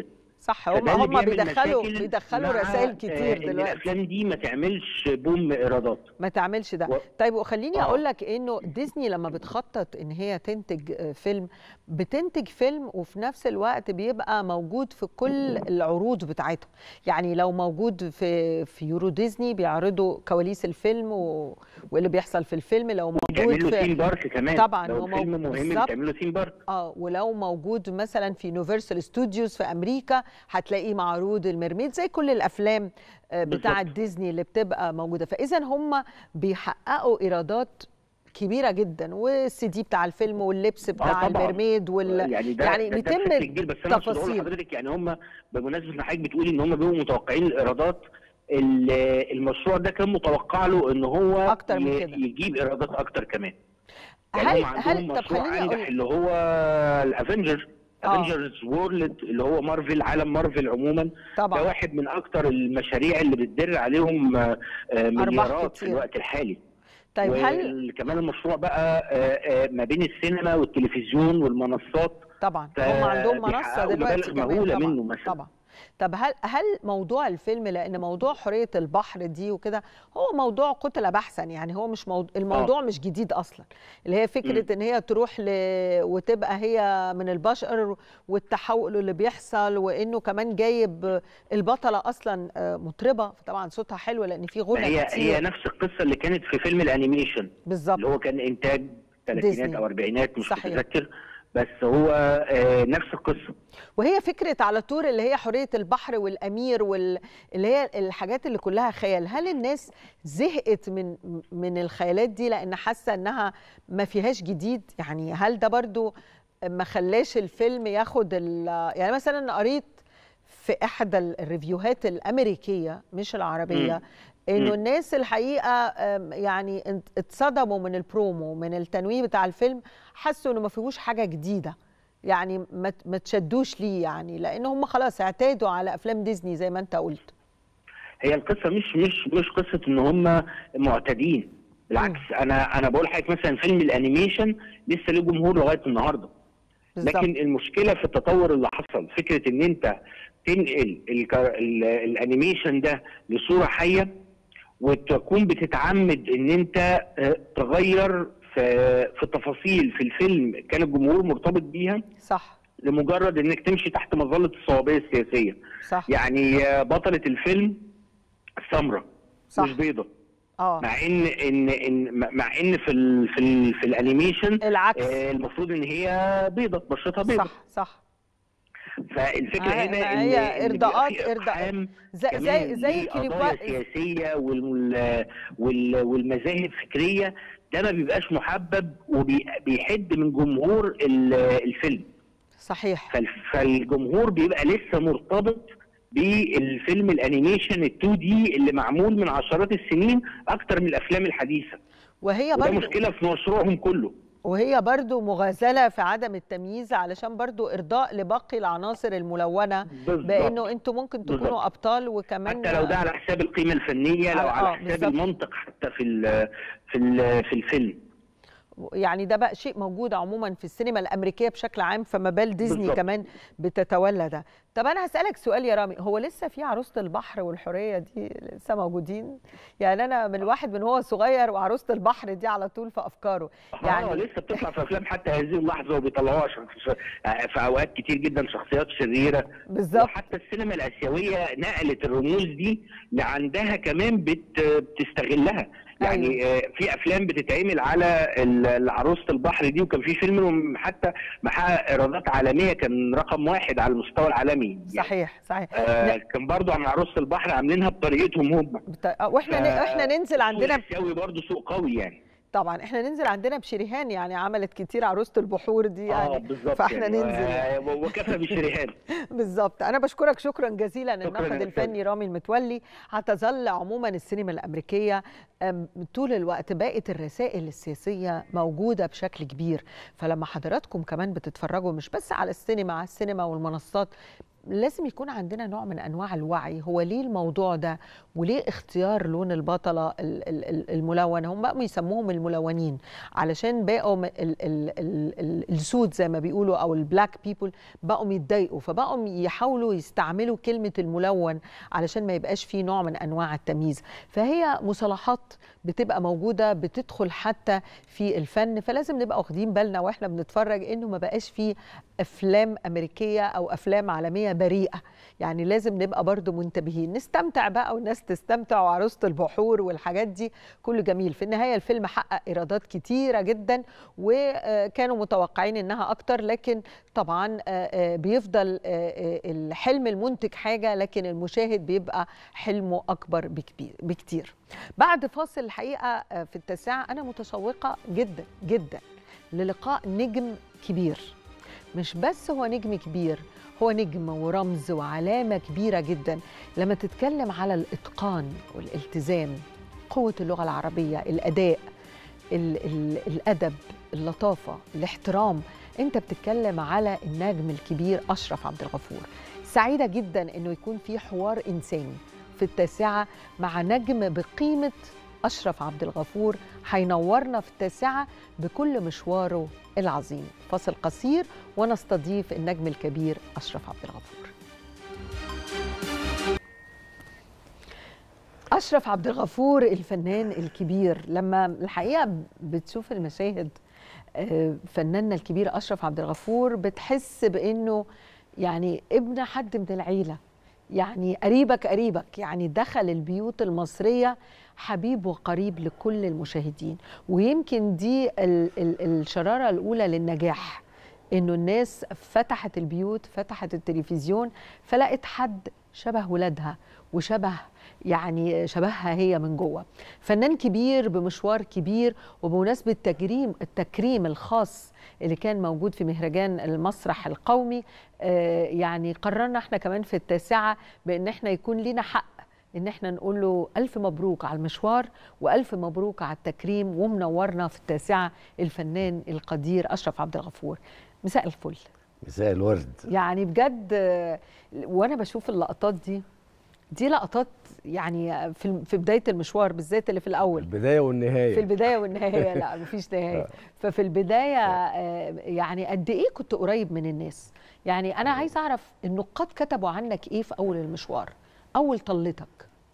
صح هم فده اللي هم بيعمل بيدخلوا مشاكل بيدخلوا مع، رسائل آه، كتير ان دلوقتي الافلام دي ما تعملش بوم ايرادات ما تعملش ده و- طيب وخليني آه. اقول لك انه ديزني لما بتخطط ان هي تنتج آه، فيلم بتنتج فيلم وفي نفس الوقت بيبقى موجود في كل العروض بتاعتهم يعني لو موجود في في يورو ديزني بيعرضوا كواليس الفيلم و... واللي بيحصل في الفيلم لو موجود بيعملوا في ثيم بارك كمان طبعاً، لو هو الفيلم مو- مهم بالظبط. بتعملوا ثيم بارك اه ولو موجود مثلا في يونيفرسال ستوديوز في امريكا هتلاقيه معروض الميرميد زي كل الافلام آه، بتاعه بالظبط. ديزني اللي بتبقى موجوده فاذا هم بيحققوا ايرادات كبيره جدا والسي دي بتاع الفيلم واللبس بتاع طبعاً. الميرميد وال يعني ده يعني ده- ده بيتم بشكل كبير بس انا اقصد اقول تفاصيل. لحضرتك يعني هم بمناسبه ان حضرتك بتقولي ان هم بيبقوا متوقعين الايرادات ال- المشروع ده كان متوقع له ان هو أكتر من ي- كده. يجيب ايرادات اكتر كمان يعني هل هم عندهم هل طب مشروع خليني انجح اقول اللي هو الافنجر آه. افنجرز وورلد اللي هو مارفل عالم مارفل عموما ده طبعا واحد من اكتر المشاريع اللي بتدر عليهم آه، آه، مليارات في كتير. الوقت الحالي طيب هل وكمان المشروع بقى آه، آه، ما بين السينما والتلفزيون والمنصات طبعا ف- هم عندهم منصه بيحققوا دلوقتي مبالغ كمان مهولة طبعا منه مثلا. طبعا طب هل هل موضوع الفيلم لان موضوع حريه البحر دي وكده هو موضوع قتل بحثا يعني هو مش موضوع الموضوع مش جديد اصلا اللي هي فكره ان هي تروح ل... وتبقى هي من البشر والتحول اللي بيحصل وانه كمان جايب البطله اصلا آه، مطربه فطبعا صوتها حلو لان في غنى هي كتير هي نفس القصه اللي كانت في فيلم الانيميشن بالظبط اللي هو كان انتاج ديزني. ثلاثينات او اربعينات مش صحيح. متذكر بس هو آه، نفس القصه وهي فكرة على طول اللي هي حرية البحر والأمير وال... اللي هي الحاجات اللي كلها خيال هل الناس زهقت من من الخيالات دي لأن حاسة إنها ما فيهاش جديد يعني هل ده برضو ما خلاش الفيلم ياخد ال... يعني مثلا قريت في إحدى الريفيوهات الأمريكية مش العربية مم. انه مم. الناس الحقيقه أم، يعني انت- اتصدموا من البرومو من التنويه بتاع الفيلم حسوا انه ما فيهوش حاجه جديده يعني ما ت- ما تشدوش ليه يعني لان هم خلاص اعتادوا على افلام ديزني زي ما انت قلت هي القصه مش مش مش قصه ان هم معتدين بالعكس انا انا بقول لحضرتك مثلا فيلم الانيميشن لسه له جمهور لغايه النهارده بالظبط لكن المشكله في التطور اللي حصل فكره ان انت تنقل الكار- ال- الانيميشن ده لصوره حيه وتكون بتتعمد ان انت آه، تغير في في تفاصيل في الفيلم كان الجمهور مرتبط بيها صح لمجرد انك تمشي تحت مظله الصوابيه السياسيه صح يعني آه، بطله الفيلم سمراء صح. مش بيضه اه مع ان ان ان مع ان في ال في ال في الانيميشن العكس آه، المفروض ان هي بيضه بشرتها بيضه صح صح فالفكره ما- هنا ما ان هي إن بيبقى إرضاءات- في إرضاء. إقحام زي كمان زي زي لقضايا كليبات سياسيه وال وال والمذاهب فكريه ده ما بيبقاش محبب وبيحد من جمهور ال- الفيلم صحيح فال- فالجمهور بيبقى لسه مرتبط بالفيلم الانيميشن ال 2 دي اللي معمول من عشرات السنين اكتر من الافلام الحديثه وهي وده برضو مشكله في مشروعهم كله وهي برضو مغازلة في عدم التمييز علشان برضو إرضاء لباقي العناصر الملونة بالظبط. بأنه أنتوا ممكن تكونوا بالظبط. أبطال وكمان حتى لو ده على حساب القيمه الفنيه لو آه، على آه، حساب بالظبط. المنطق حتى في ال في ال في الفيلم يعني ده بقى شيء موجود عموما في السينما الامريكيه بشكل عام فما بال ديزني بالظبط. كمان بتتولى ده طب انا هسالك سؤال يا رامي هو لسه في عروسه البحر والحريه دي لسه موجودين يعني انا من الواحد من هو صغير وعروسه البحر دي على طول في افكاره يعني يعني لسه بتطلع في افلام حتى هذه اللحظه وبيطلعوها عشان في, في اوقات كتير جدا شخصيات شريره بالظبط وحتى السينما الاسيويه نقلت الرموز دي لعندها كمان بت بتستغلها يعني آه، في افلام بتتعمل على ال- عروسه البحر دي وكان في فيلم منهم حتى محقق ايرادات عالميه كان رقم واحد على المستوى العالمي يعني صحيح صحيح آه كان برضو عن عروسه البحر عاملينها بطريقتهم هم بت... آه، واحنا ن... احنا ننزل عندنا سوق اسيوي برضو سوق قوي يعني طبعا احنا ننزل عندنا بشريهان يعني عملت كتير عروسه البحور دي يعني اه بالظبط فاحنا يعني ننزل آه، وكفى بالشريهان بالظبط انا بشكرك شكرا جزيلا شكراً الناقد يا الفني رامي المتولي هتظل عموما السينما الامريكيه أم، طول الوقت بقت الرسائل السياسيه موجوده بشكل كبير فلما حضراتكم كمان بتتفرجوا مش بس على السينما على السينما والمنصات لازم يكون عندنا نوع من انواع الوعي هو ليه الموضوع ده وليه اختيار لون البطله الملون هم بقوا يسموهم الملونين علشان بقوا السود زي ما بيقولوا او البلاك بيبل بقوا يتضايقوا فبقوا يحاولوا يستعملوا كلمه الملون علشان ما يبقاش فيه نوع من انواع التمييز فهي مصطلحات بتبقى موجوده بتدخل حتى في الفن فلازم نبقى واخدين بالنا واحنا بنتفرج انه ما بقاش فيه افلام امريكيه او افلام عالميه بريئه يعني لازم نبقى برضو منتبهين نستمتع بقى والناس تستمتع وعروسه البحور والحاجات دي كله جميل في النهايه الفيلم حقق ايرادات كتيره جدا وكانوا متوقعين انها اكتر لكن طبعا بيفضل الحلم المنتج حاجه لكن المشاهد بيبقى حلمه اكبر بكتير بعد فاصل الحقيقه في التاسعه انا متشوقه جدا جدا للقاء نجم كبير مش بس هو نجم كبير هو نجم ورمز وعلامة كبيرة جدا لما تتكلم على الإتقان والالتزام قوة اللغة العربية الأداء ال ال الأدب اللطافة الاحترام أنت بتتكلم على النجم الكبير أشرف عبد الغفور سعيدة جدا أنه يكون في حوار إنساني في التاسعة مع نجم بقيمة أشرف عبد الغفور هينورنا في التاسعة بكل مشواره العظيم فاصل قصير ونستضيف النجم الكبير أشرف عبد الغفور أشرف عبد الغفور الفنان الكبير لما الحقيقة بتشوف المشاهد فناننا الكبير أشرف عبد الغفور بتحس بأنه يعني ابن حد من العيلة يعني قريبك قريبك يعني دخل البيوت المصرية حبيب وقريب لكل المشاهدين ويمكن دي ال ال الشرارة الأولى للنجاح إنه الناس فتحت البيوت فتحت التلفزيون فلقت حد شبه ولادها وشبه يعني شبهها هي من جوه فنان كبير بمشوار كبير وبمناسبة تكريم التكريم الخاص اللي كان موجود في مهرجان المسرح القومي آه يعني قررنا احنا كمان في التاسعة بان احنا يكون لنا حق ان احنا نقول له الف مبروك على المشوار والف مبروك على التكريم ومنورنا في التاسعة الفنان القدير اشرف عبد الغفور مساء الفل مساء الورد يعني بجد وانا بشوف اللقطات دي دي لقطات يعني في في بدايه المشوار بالذات اللي في الاول البدايه والنهايه في البدايه والنهايه لا مفيش نهايه ففي البدايه يعني قد ايه كنت قريب من الناس يعني انا عايز اعرف النقاد كتبوا عنك ايه في اول المشوار اول طلتك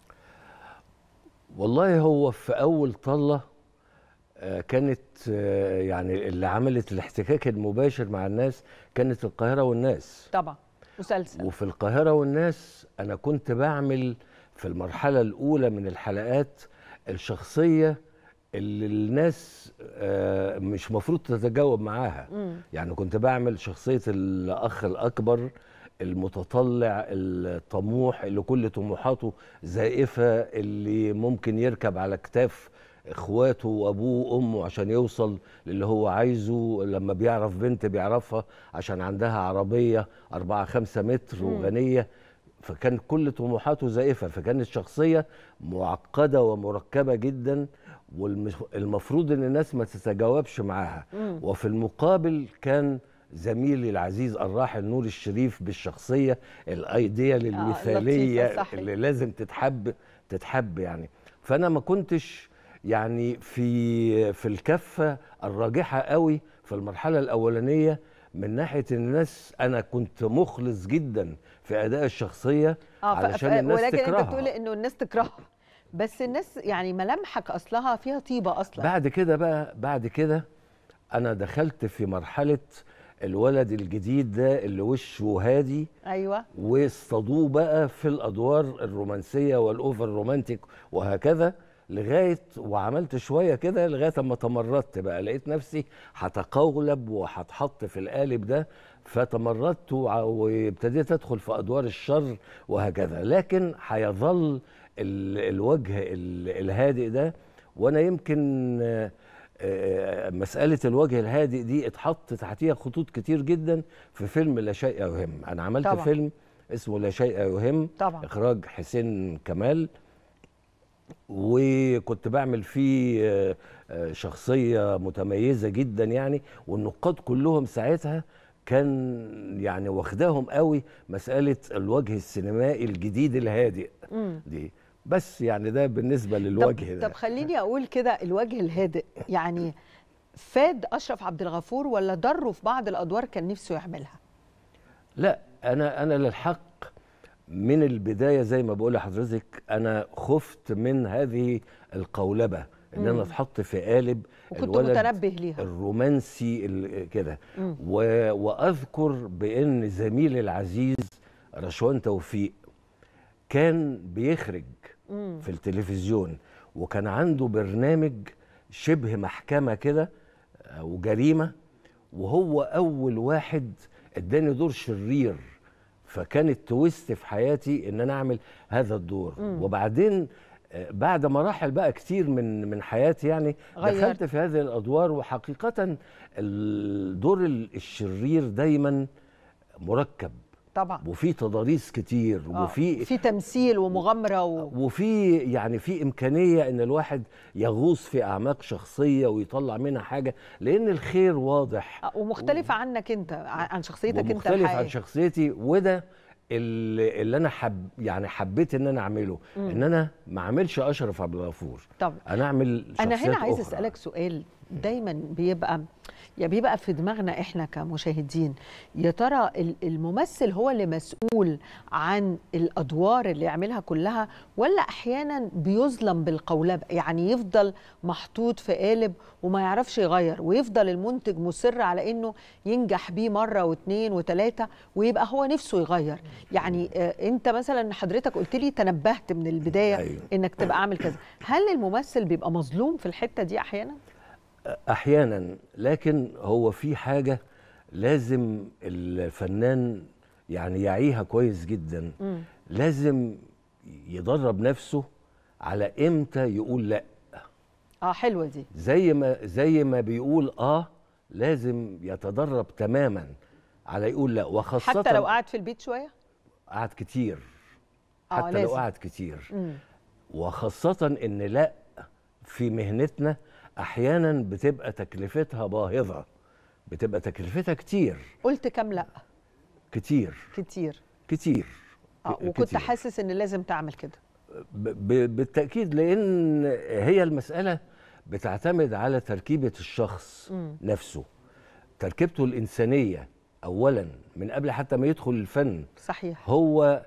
والله هو في اول طله كانت يعني اللي عملت الاحتكاك المباشر مع الناس كانت القاهره والناس طبعا مسلسل وفي القاهرة والناس أنا كنت بعمل في المرحلة الأولى من الحلقات الشخصية اللي الناس مش مفروض تتجاوب معاها م. يعني كنت بعمل شخصية الأخ الأكبر المتطلع الطموح اللي كل طموحاته زائفة اللي ممكن يركب على كتاف اخواته وابوه وامه عشان يوصل للي هو عايزه لما بيعرف بنت بيعرفها عشان عندها عربيه أربعة خمسة متر وغنيه فكان كل طموحاته زائفه فكانت شخصيه معقده ومركبه جدا والمفروض ان الناس ما تتجاوبش معاها وفي المقابل كان زميلي العزيز الراحل نور الشريف بالشخصيه الايديال المثاليه آه اللي لازم تتحب تتحب يعني فانا ما كنتش يعني في في الكفه الراجحه قوي في المرحله الاولانيه من ناحيه الناس انا كنت مخلص جدا في اداء الشخصيه آه علشان الناس ولكن تكرهها ولكن انت بتقول انه الناس تكرهها بس الناس يعني ملامحك اصلها فيها طيبه اصلا بعد كده بقى بعد كده انا دخلت في مرحله الولد الجديد ده اللي وشه هادي ايوه واصطادوه بقى في الادوار الرومانسيه والاوفر رومانتيك وهكذا لغايه وعملت شويه كده لغايه اما تمردت بقى لقيت نفسي هتقولب وهتحط في القالب ده فتمردت وابتديت ادخل في ادوار الشر وهكذا لكن هيظل الوجه الهادئ ده وانا يمكن مسألة الوجه الهادئ دي اتحط تحتيها خطوط كتير جدا في فيلم لا شيء يهم أنا عملت طبعا. فيلم اسمه لا شيء يهم طبعا. إخراج حسين كمال وكنت بعمل فيه شخصية متميزة جدا يعني والنقاد كلهم ساعتها كان يعني واخداهم قوي مساله الوجه السينمائي الجديد الهادئ مم. دي بس يعني ده بالنسبه للوجه طب, ده طب خليني اقول كده الوجه الهادئ يعني فاد اشرف عبد الغفور ولا ضره في بعض الادوار كان نفسه يعملها لا انا انا للحق من البدايه زي ما بقول لحضرتك انا خفت من هذه القولبه ان انا مم. اتحط في قالب وكنت متنبه ليها الرومانسي ال- كده مم. و- واذكر بان زميلي العزيز رشوان توفيق كان بيخرج مم. في التلفزيون وكان عنده برنامج شبه محكمه كده او جريمه وهو اول واحد اداني دور شرير فكانت تويست في حياتي ان انا اعمل هذا الدور مم. وبعدين آه، بعد مراحل بقى كتير من من حياتي يعني غيرت. دخلت في هذه الادوار وحقيقه الدور ال- الشرير دايما مركب طبعا وفي تضاريس كتير آه، وفي في تمثيل ومغامره و... وفي يعني في امكانيه ان الواحد يغوص في اعماق شخصيه ويطلع منها حاجه لان الخير واضح آه، ومختلفه عنك انت عن عن شخصيتك انت ومختلف عن الحقيقية. شخصيتي وده اللي, اللي انا حب يعني حبيت ان انا اعمله مم. ان انا ما اعملش اشرف عبد الغفور طب انا اعمل انا شخصيات هنا عايز أخرى. اسالك سؤال دايما بيبقى يا بيبقى في دماغنا احنا كمشاهدين يا ترى ال- الممثل هو اللي مسؤول عن الادوار اللي يعملها كلها ولا احيانا بيظلم بالقولبه يعني يفضل محطوط في قالب وما يعرفش يغير ويفضل المنتج مصر على انه ينجح بيه مره واثنين وثلاثه ويبقى هو نفسه يغير يعني آه، انت مثلا حضرتك قلت لي تنبهت من البدايه أيوة. انك تبقى عامل كذا هل الممثل بيبقى مظلوم في الحته دي احيانا احيانا لكن هو في حاجه لازم الفنان يعني يعيها كويس جدا مم. لازم يدرب نفسه على امتى يقول لا اه حلوه دي زي ما زي ما بيقول اه لازم يتدرب تماما على يقول لا وخاصه حتى لو قعد في البيت شويه قعد كتير آه، حتى لو لازم. قعد كتير مم. وخاصة إن لا في مهنتنا أحيانا بتبقى تكلفتها باهظة بتبقى تكلفتها كتير قلت كام لا كتير كتير كتير اه ك- وكنت كتير. حاسس ان لازم تعمل كده ب- ب- بالتأكيد لأن هي المسألة بتعتمد على تركيبة الشخص مم. نفسه تركيبته الإنسانية أولا من قبل حتى ما يدخل الفن صحيح هو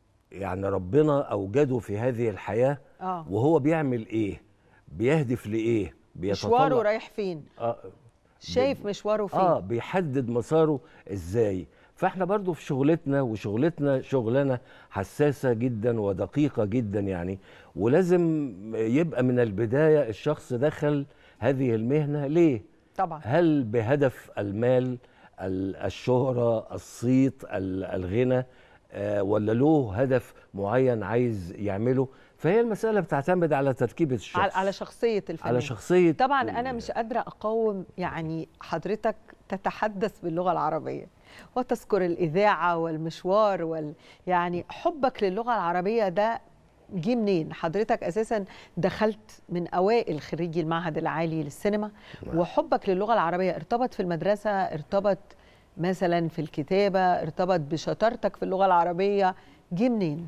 يعني ربنا أوجده في هذه الحياة اه وهو بيعمل إيه بيهدف لإيه مشواره رايح فين آه شايف مشواره فين اه بيحدد مساره ازاي فاحنا برضو في شغلتنا وشغلتنا شغلانه حساسه جدا ودقيقه جدا يعني ولازم يبقى من البدايه الشخص دخل هذه المهنه ليه طبعا هل بهدف المال ال- الشهره الصيت ال- الغنى آه ولا له هدف معين عايز يعمله فهي المساله بتعتمد على تركيبه الشخص على على شخصيه الفنان على شخصيه طبعا انا مش قادره اقاوم يعني حضرتك تتحدث باللغه العربيه وتذكر الاذاعه والمشوار وال يعني حبك للغه العربيه ده جه منين حضرتك اساسا دخلت من اوائل خريجي المعهد العالي للسينما وحبك للغه العربيه ارتبط في المدرسه ارتبط مثلا في الكتابه ارتبط بشطارتك في اللغه العربيه جه منين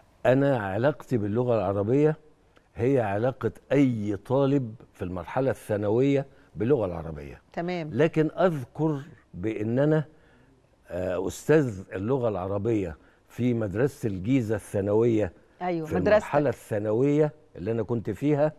أنا علاقتي باللغة العربية هي علاقة أي طالب في المرحلة الثانوية باللغة العربية تمام لكن أذكر بأن أنا آه، أستاذ اللغة العربية في مدرسة الجيزة الثانوية ايوه في مدرستك المرحلة الثانوية اللي أنا كنت فيها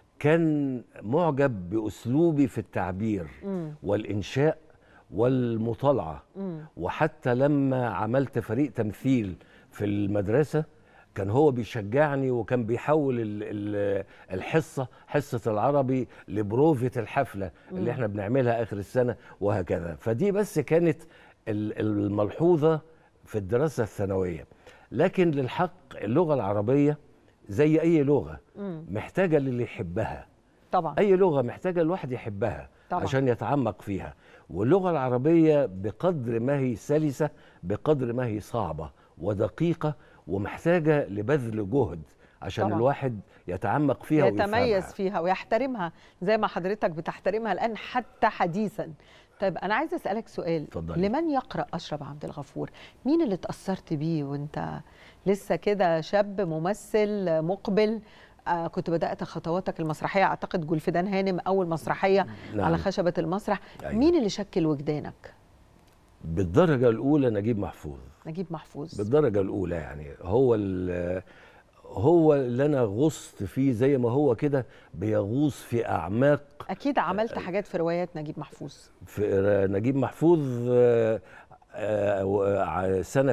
كان معجب بأسلوبي في التعبير مم. والإنشاء والمطالعة مم. وحتى لما عملت فريق تمثيل في المدرسة كان هو بيشجعني وكان بيحول ال- ال- الحصة حصة العربي لبروفة الحفلة اللي احنا بنعملها آخر السنة وهكذا فدي بس كانت ال- الملحوظة في الدراسة الثانوية لكن للحق اللغة العربية زي أي لغة مم. محتاجة للي يحبها طبعا اي لغه محتاجه الواحد يحبها طبعا. عشان يتعمق فيها واللغه العربيه بقدر ما هي سلسه بقدر ما هي صعبه ودقيقه ومحتاجه لبذل جهد عشان طبعا. الواحد يتعمق فيها يتميز ويفهمها. فيها ويحترمها زي ما حضرتك بتحترمها الآن حتى حديثا طيب انا عايزه اسالك سؤال اتفضلي. لمن يقرا اشرف عبد الغفور مين اللي اتاثرت بيه وانت لسه كده شاب ممثل مقبل آه كنت بدات خطواتك المسرحيه اعتقد جولفدان هانم اول مسرحيه نعم. على خشبه المسرح أيوة. مين اللي شكل وجدانك بالدرجه الاولى نجيب محفوظ نجيب محفوظ بالدرجه الاولى يعني هو ال- هو اللي انا غصت فيه زي ما هو كده بيغوص في اعماق اكيد عملت حاجات في روايات نجيب محفوظ في نجيب محفوظ آه، آه، ع- سنة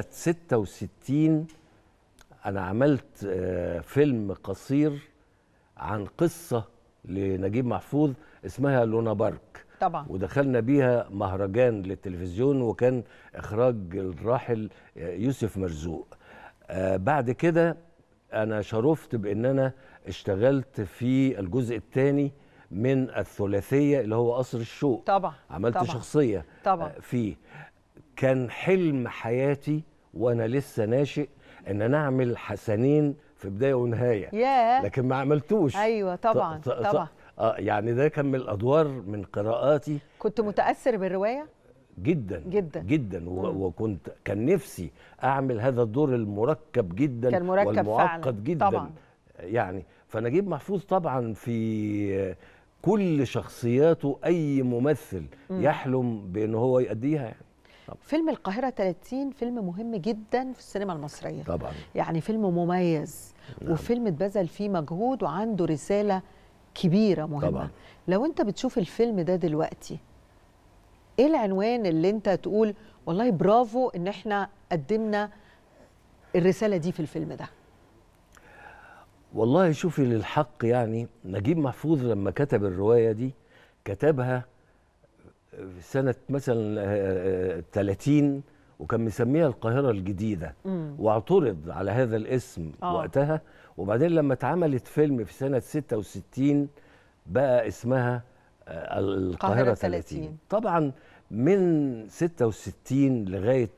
66 أنا عملت آه، فيلم قصير عن قصة لنجيب محفوظ اسمها لونا بارك طبعا ودخلنا بيها مهرجان للتلفزيون وكان إخراج الراحل يوسف مرزوق آه، بعد كده أنا شرفت بأن أنا اشتغلت في الجزء الثاني من الثلاثية اللي هو قصر الشوق طبعا عملت طبعا. شخصية طبعا. آه، فيه كان حلم حياتي وانا لسه ناشئ ان انا اعمل حسنين في بدايه ونهايه ياه لكن ما عملتوش ايوه طبعا ط- ط- طبعا اه يعني ده كان من الادوار من قراءاتي كنت متاثر بالروايه جدا جدا. جدا و- مم. وكنت كان نفسي اعمل هذا الدور المركب جدا كان مركب والمعقد فعلاً. جدا طبعاً. يعني فنجيب محفوظ طبعا في كل شخصياته اي ممثل مم. يحلم بان هو يأديها يعني فيلم القاهره 30 فيلم مهم جدا في السينما المصريه طبعا يعني فيلم مميز نعم. وفيلم اتبذل فيه مجهود وعنده رسالة كبيرة مهمة طبعاً. لو انت بتشوف الفيلم ده دلوقتي ايه العنوان اللي انت تقول والله برافو ان احنا قدمنا الرسالة دي في الفيلم ده والله شوفي للحق يعني نجيب محفوظ لما كتب الرواية دي كتبها في سنة مثلا آه، آه، 30 وكان مسميها القاهرة الجديدة مم. واعترض على هذا الاسم آه. وقتها وبعدين لما اتعملت فيلم في سنة 66 بقى اسمها آه، القاهرة القاهرة 30 30. طبعا من 66 لغاية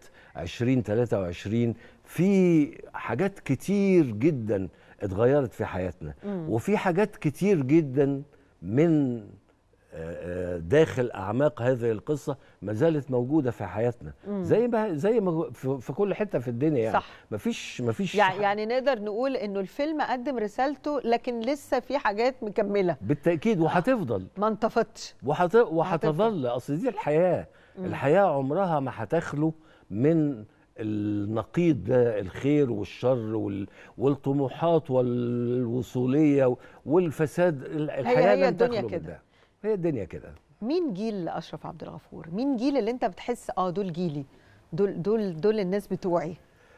2023 في حاجات كتير جدا اتغيرت في حياتنا مم. وفي حاجات كتير جدا من آه، آه، داخل اعماق هذه القصه ما زالت موجوده في حياتنا مم. زي ما زي ما في في كل حته في الدنيا يعني صح. مفيش مفيش يعني يعني نقدر نقول انه الفيلم قدم رسالته لكن لسه في حاجات مكملة بالتاكيد وهتفضل ما انطفتش وحت... وهتظل اصل دي الحياه الحياه عمرها ما هتخلو من النقيض ده الخير والشر وال... والطموحات والوصوليه والفساد ال- الحياه هي لن الدنيا تخلو من كده. ده. هي الدنيا كده مين جيل اشرف عبد الغفور مين جيل اللي انت بتحس اه دول جيلي دول دول دول الناس بتوعي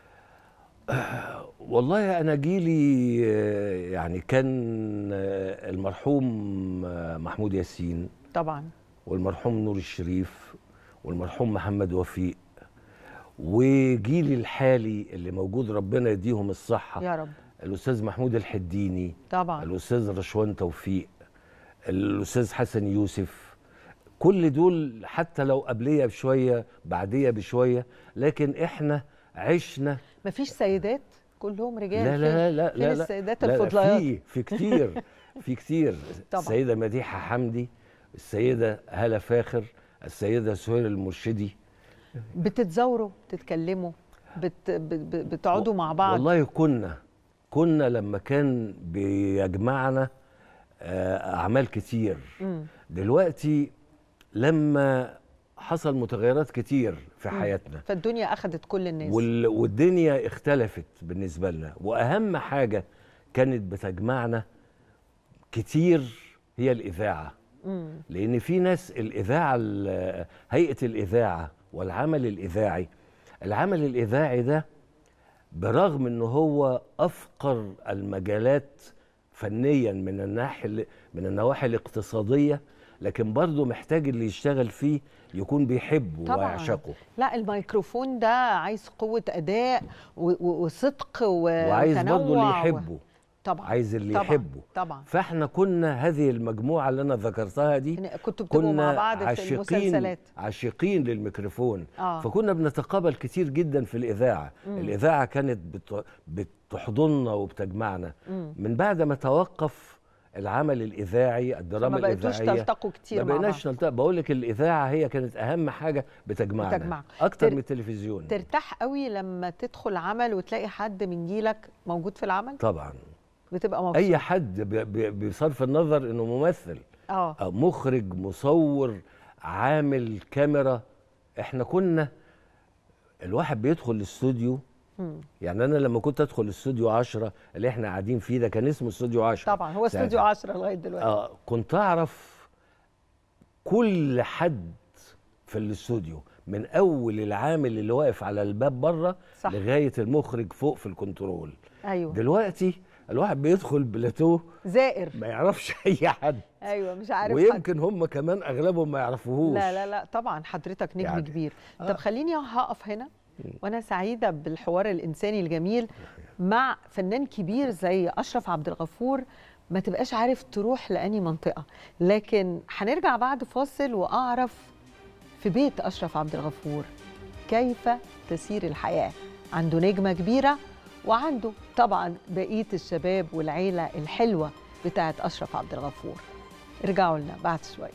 والله انا جيلي آه، يعني كان آه، المرحوم آه، محمود ياسين طبعا والمرحوم نور الشريف والمرحوم محمد وفيق وجيلي الحالي اللي موجود ربنا يديهم الصحة يا رب الأستاذ محمود الحديني طبعا الأستاذ رشوان توفيق الأستاذ حسن يوسف كل دول حتى لو قبلية بشوية بعدية بشوية لكن إحنا عشنا مفيش سيدات كلهم رجال لا لا لا فين لا لا السيدات لا لا الفضليات في في كتير في كتير طبعا. السيدة مديحة حمدي السيدة هالة فاخر السيدة سهير المرشدي بتتزاوروا تتكلموا بت... ب... ب... بتقعدوا مع بعض والله كنا كنا لما كان بيجمعنا آه، أعمال كتير مم. دلوقتي لما حصل متغيرات كتير في حياتنا فالدنيا اخذت كل الناس وال... والدنيا اختلفت بالنسبة لنا وأهم حاجة كانت بتجمعنا كتير هي الإذاعة مم. لأن في ناس الإذاعة ال- هيئة الإذاعة والعمل الإذاعي العمل الإذاعي ده برغم أنه هو أفقر المجالات فنيا من الناحية من النواحي الاقتصادية لكن برضه محتاج اللي يشتغل فيه يكون بيحبه طبعاً. ويعشقه لا الميكروفون ده عايز قوة أداء و... و... وصدق و... وعايز برضه اللي وتنوع و- يحبه طبعا عايز اللي طبعا. يحبه طبعا فاحنا كنا هذه المجموعة اللي أنا ذكرتها دي يعني كنتوا بتبقوا مع كنا بعض في عاشقين المسلسلات عاشقين للميكروفون آه. فكنا بنتقابل كتير جدا في الإذاعة مم. الإذاعة كانت بت... بتحضننا وبتجمعنا مم. من بعد ما توقف العمل الاذاعي الدراما ما بقيتوش الاذاعيه تلتقوا كتير ما مع بعض بقيناش نلتقي بقول لك الاذاعه هي كانت اهم حاجه بتجمعنا بتجمع. اكتر تر- من التلفزيون ترتاح قوي لما تدخل عمل وتلاقي حد من جيلك موجود في العمل طبعا بتبقى مبسوط اي حد ب- ب- بصرف النظر انه ممثل اه أو مخرج مصور عامل كاميرا احنا كنا الواحد بيدخل الاستوديو مم. يعني انا لما كنت ادخل الاستوديو 10 اللي احنا قاعدين فيه ده كان اسمه استوديو 10 طبعا هو ساعتها. استوديو 10 لغايه دلوقتي اه كنت اعرف كل حد في الاستوديو من اول العامل اللي واقف على الباب بره صح. لغايه المخرج فوق في الكنترول ايوه دلوقتي الواحد بيدخل بلاتوه زائر ما يعرفش اي حد ايوه مش عارف حد. ويمكن هم كمان اغلبهم ما يعرفوهوش لا لا لا طبعا حضرتك نجم يعني- كبير آه. طب خليني هقف هنا وانا سعيده بالحوار الانساني الجميل مع فنان كبير زي اشرف عبد الغفور ما تبقاش عارف تروح لاني منطقه لكن هنرجع بعد فاصل واعرف في بيت اشرف عبد الغفور كيف تسير الحياه عنده نجمه كبيره وعنده طبعا بقيه الشباب والعيله الحلوه بتاعت اشرف عبد الغفور ارجعوا لنا بعد شويه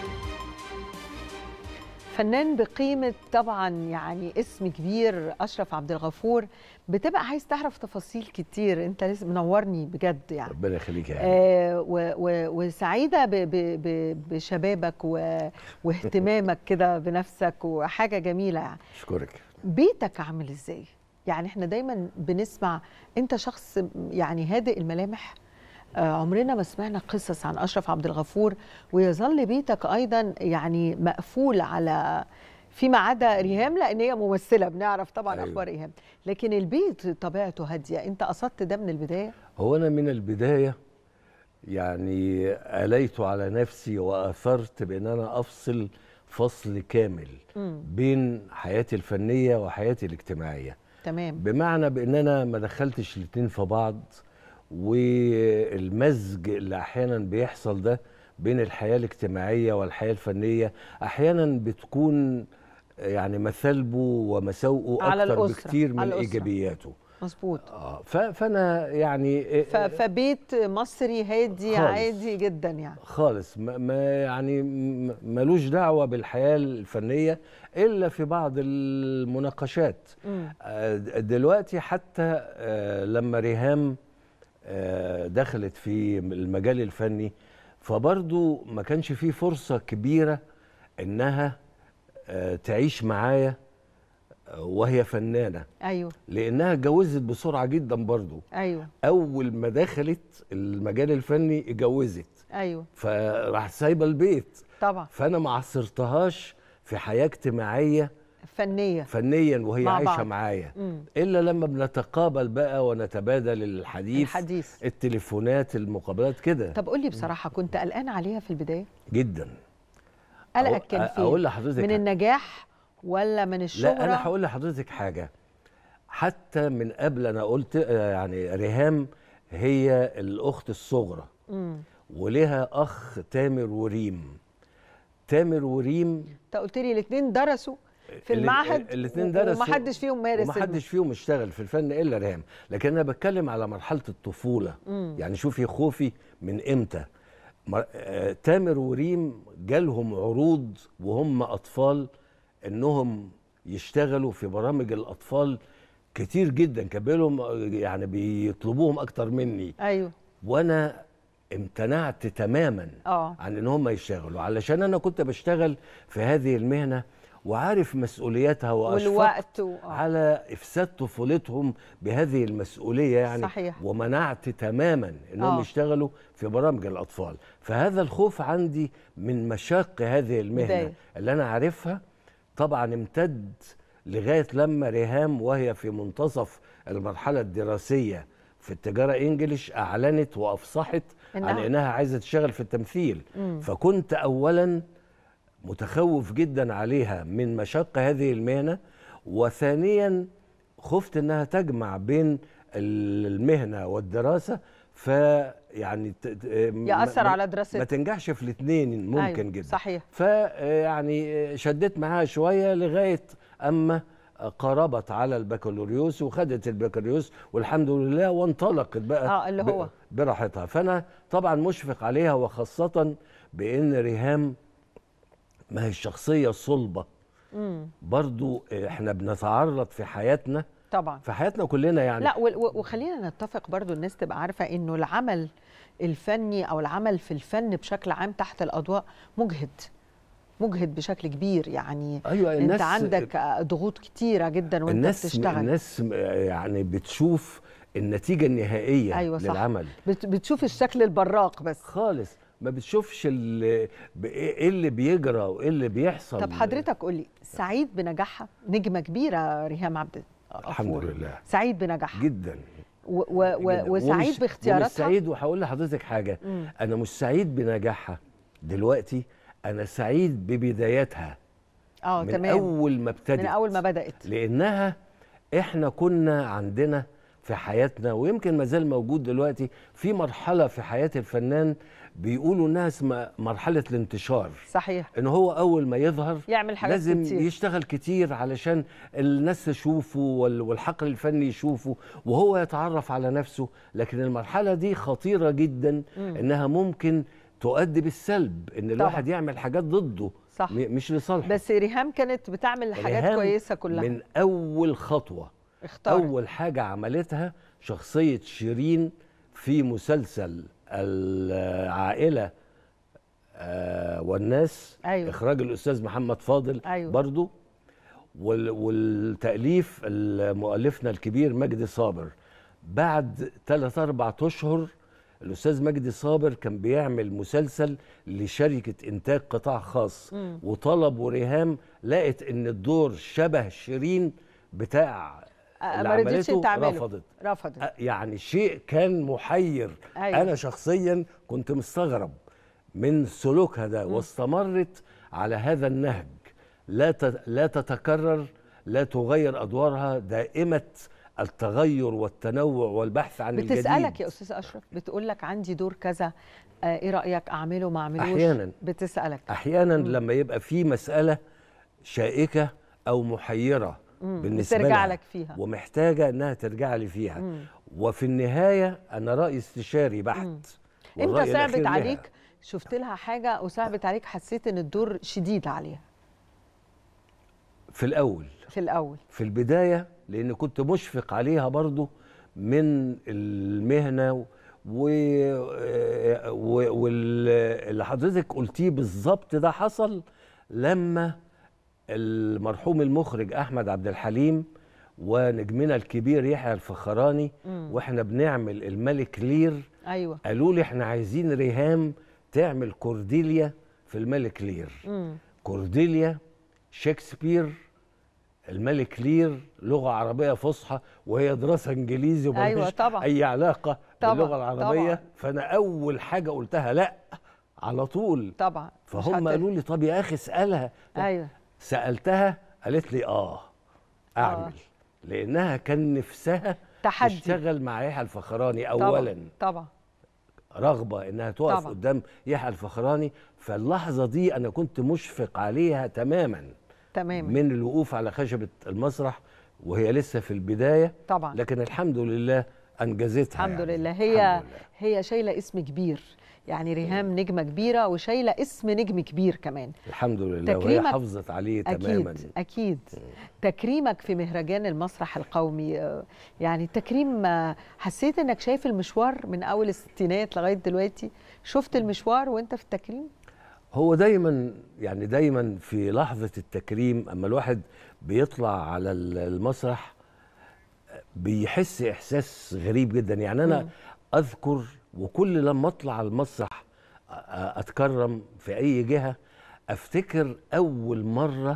فنان بقيمة طبعا يعني اسم كبير أشرف عبد الغفور بتبقى عايز تعرف تفاصيل كتير أنت لسه منورني بجد يعني ربنا يخليك يا آه و و وسعيدة ب ب ب بشبابك و واهتمامك كده بنفسك وحاجة جميلة يعني اشكرك بيتك عامل ازاي؟ يعني احنا دايما بنسمع انت شخص يعني هادئ الملامح آه، عمرنا ما سمعنا قصص عن اشرف عبد الغفور ويظل بيتك ايضا يعني مقفول على فيما عدا ريهام لان هي ممثله بنعرف طبعا أيوة. أيوة. اخبار ريهام لكن البيت طبيعته هاديه انت قصدت ده من البدايه هو انا من البدايه يعني اليت على نفسي واثرت بان انا افصل فصل كامل مم. بين حياتي الفنيه وحياتي الاجتماعيه تمام بمعنى بان انا ما دخلتش الاتنين في بعض والمزج اللي احيانا بيحصل ده بين الحياه الاجتماعيه والحياه الفنيه احيانا بتكون يعني مثالبه ومساوئه على اكتر الأسرة، بكتير من على الأسرة. ايجابياته مظبوط اه ف- فانا يعني ف- فبيت مصري هادي خالص. عادي جدا يعني خالص ما ما يعني م- ملوش دعوه بالحياه الفنيه الا في بعض المناقشات مم. آه، دلوقتي حتى آه، لما ريهام آه، دخلت في المجال الفني فبرضو ما كانش فيه فرصة كبيرة انها آه، تعيش معايا آه، وهي فنانة ايوه لانها اتجوزت بسرعة جدا برضو ايوه اول ما دخلت المجال الفني اتجوزت ايوه فراح سايبة البيت طبعا فانا ما عصرتهاش في حياة اجتماعية فنيه فنيا وهي مع عايشه بعض. معايا مم. الا لما بنتقابل بقى ونتبادل الحديث الحديث التليفونات المقابلات كده طب قول لي بصراحه كنت قلقان عليها في البدايه جدا قلقك كان أقول- فين اقول لحضرتك من حاجة. النجاح ولا من الشهره لا انا هقول لحضرتك حاجه حتى من قبل انا قلت آه، يعني ريهام هي الاخت الصغرى مم. ولها اخ تامر وريم تامر وريم انت قلت لي الاثنين درسوا في ال- المعهد الاثنين و- درسوا ومحدش فيهم مارس ومحدش فيهم اشتغل في الفن الا ريهام لكن انا بتكلم على مرحله الطفوله مم. يعني شوفي خوفي من امتى مر... آه... تامر وريم جالهم عروض وهم اطفال انهم يشتغلوا في برامج الاطفال كتير جدا كان لهم يعني بيطلبوهم اكتر مني ايوه وانا امتنعت تماما اه عن ان هم يشتغلوا علشان انا كنت بشتغل في هذه المهنه وعارف مسؤولياتها واشفقت والوقت و... آه. على افساد طفولتهم بهذه المسؤوليه يعني صحيح. ومنعت تماما انهم آه. يشتغلوا في برامج الاطفال فهذا الخوف عندي من مشاق هذه المهنه بداية. اللي انا عارفها طبعا امتد لغايه لما ريهام وهي في منتصف المرحله الدراسيه في التجاره انجليش اعلنت وافصحت إنها- عن انها عايزه تشتغل في التمثيل مم. فكنت اولا متخوف جدا عليها من مشق هذه المهنه وثانيا خفت انها تجمع بين المهنه والدراسه فيعني ت- ت- يأثر ما- على ما دراستها تنجحش في الاثنين ممكن أيوة، جدا صحيح فيعني شديت معاها شويه لغايه اما قاربت على البكالوريوس وخدت البكالوريوس والحمد لله وانطلقت بقى اه اللي هو براحتها فانا طبعا مشفق عليها وخاصه بان ريهام ما هي الشخصيه الصلبه مم. برضو احنا بنتعرض في حياتنا طبعا في حياتنا كلنا يعني لا وخلينا نتفق برضو الناس تبقى عارفه انه العمل الفني او العمل في الفن بشكل عام تحت الاضواء مجهد مجهد بشكل كبير يعني أيوة انت عندك ضغوط كتيره جدا وانت الناس بتشتغل الناس يعني بتشوف النتيجه النهائيه أيوة صح. للعمل بتشوف الشكل البراق بس خالص ما بتشوفش اللي ايه اللي بيجرى وايه اللي بيحصل طب حضرتك قول لي سعيد بنجاحها نجمه كبيره ريهام عبد الحمد لله سعيد بنجاحها جدا و و و وسعيد ومش باختياراتها ومش سعيد وهقول لحضرتك حاجه مم. انا مش سعيد بنجاحها دلوقتي انا سعيد ببداياتها اه من تمام اول ما ابتدت من اول ما بدات لانها احنا كنا عندنا في حياتنا ويمكن ما زال موجود دلوقتي في مرحله في حياه الفنان بيقولوا انها اسمها مرحله الانتشار صحيح ان هو اول ما يظهر يعمل حاجات لازم كتير. يشتغل كتير علشان الناس تشوفه وال- والحقل الفني يشوفه وهو يتعرف على نفسه لكن المرحله دي خطيره جدا مم. انها ممكن تؤدي بالسلب ان الواحد يعمل حاجات ضده صح. م- مش لصالحه بس ريهام كانت بتعمل حاجات ريهام كويسه كلها من اول خطوه اختار اول حاجه عملتها شخصيه شيرين في مسلسل العائله آه، والناس أيوة. اخراج الاستاذ محمد فاضل أيوة. برضو وال- والتاليف مؤلفنا الكبير مجدي صابر بعد ثلاث اربع اشهر الاستاذ مجدي صابر كان بيعمل مسلسل لشركه انتاج قطاع خاص مم. وطلب ريهام لقت ان الدور شبه شيرين بتاع آه، اللي ما رضيتش عملته تعمله. رفضت رفضت أ- يعني شيء كان محير أيوة. انا شخصيا كنت مستغرب من سلوكها ده واستمرت على هذا النهج لا ت- لا تتكرر لا تغير ادوارها دائمه التغير والتنوع والبحث عن الجديد بتسالك يا استاذ اشرف بتقول لك عندي دور كذا آه ايه رايك اعمله ما اعملوش أحياناً. بتسالك احيانا لما يبقى في مساله شائكه او محيره مم. بالنسبه بترجع لها لك فيها. ومحتاجه انها ترجع لي فيها مم. وفي النهايه انا راي استشاري بحت امتى والرأي الأخير صعبت لها. عليك شفت لها حاجه وصعبت عليك حسيت ان الدور شديد عليها في الاول في الاول في البدايه لان كنت مشفق عليها برضو من المهنه و... و... واللي حضرتك قلتيه بالظبط ده حصل لما المرحوم المخرج احمد عبد الحليم ونجمنا الكبير يحيى الفخراني مم. واحنا بنعمل الملك لير ايوه قالوا لي احنا عايزين ريهام تعمل كورديليا في الملك لير مم. كورديليا شكسبير الملك لير لغة عربية فصحى وهي دراسة انجليزي ومالهاش أيوة طبعا. أي علاقة طبعا، باللغة العربية طبعا. فأنا أول حاجة قلتها لا على طول طبعا مش فهم هت- قالوا لي طب يا أخي اسألها ايوه سألتها قالت لي آه أعمل لأنها كان نفسها تحدي. تشتغل مع يحيى الفخراني طبعا أولا طبعا رغبه انها تقف طبعا. قدام يحيى الفخراني فاللحظه دي انا كنت مشفق عليها تماما تماما من الوقوف على خشبه المسرح وهي لسه في البدايه طبعا لكن الحمد لله انجزتها الحمد يعني. لله هي الحمد لله. هي شايله اسم كبير يعني ريهام نجمه كبيره وشايله اسم نجم كبير كمان الحمد لله وهي تكريمك- حافظت عليه تماما اكيد اكيد تكريمك في مهرجان المسرح القومي آه، يعني التكريم آه، حسيت انك شايف المشوار من اول الستينات لغايه دلوقتي شفت المشوار وانت في التكريم هو دايما يعني دايما في لحظه التكريم اما الواحد بيطلع على ال- المسرح بيحس احساس غريب جدا يعني انا مم. اذكر وكل لما اطلع على المسرح أ- أ- اتكرم في اي جهه افتكر اول مره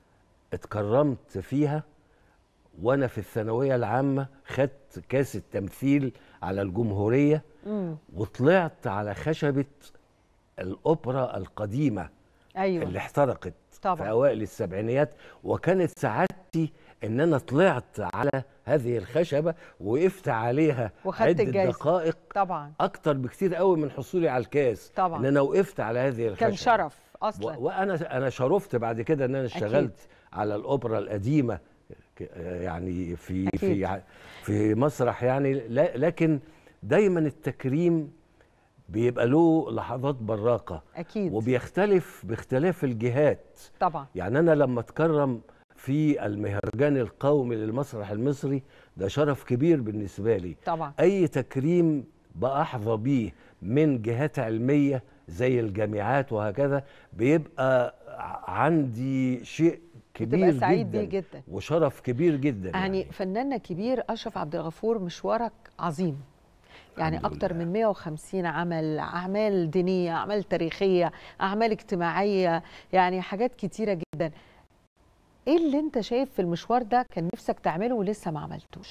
اتكرمت فيها وانا في الثانويه العامه خدت كاس التمثيل على الجمهوريه امم وطلعت على خشبه الاوبرا القديمه ايوه اللي احترقت طبعا. في اوائل السبعينيات وكانت سعادتي ان انا طلعت على هذه الخشبه وقفت عليها وخدت عده الجايزة. دقائق طبعا اكتر بكتير قوي من حصولي على الكاس طبعا. ان انا وقفت على هذه الخشبه كان شرف و- اصلا وانا انا شرفت بعد كده ان انا اشتغلت على الاوبرا القديمه يعني في أكيد. في في مسرح يعني لا لكن دايما التكريم بيبقى له لحظات براقه اكيد وبيختلف باختلاف الجهات طبعا يعني انا لما اتكرم في المهرجان القومي للمسرح المصري ده شرف كبير بالنسبه لي طبعا اي تكريم بأحظى بيه من جهات علميه زي الجامعات وهكذا بيبقى ع- عندي شيء كبير بتبقى سعيد جدا بيه جدا وشرف كبير جدا يعني فناننا كبير اشرف عبد الغفور مشوارك عظيم يعني الحمد اكتر لله. من 150 عمل اعمال دينيه اعمال تاريخيه اعمال اجتماعيه يعني حاجات كتيره جدا ايه اللي انت شايف في المشوار ده كان نفسك تعمله ولسه ما عملتوش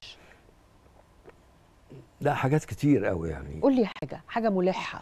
لا حاجات كتير قوي يعني قول لي حاجه حاجه ملحه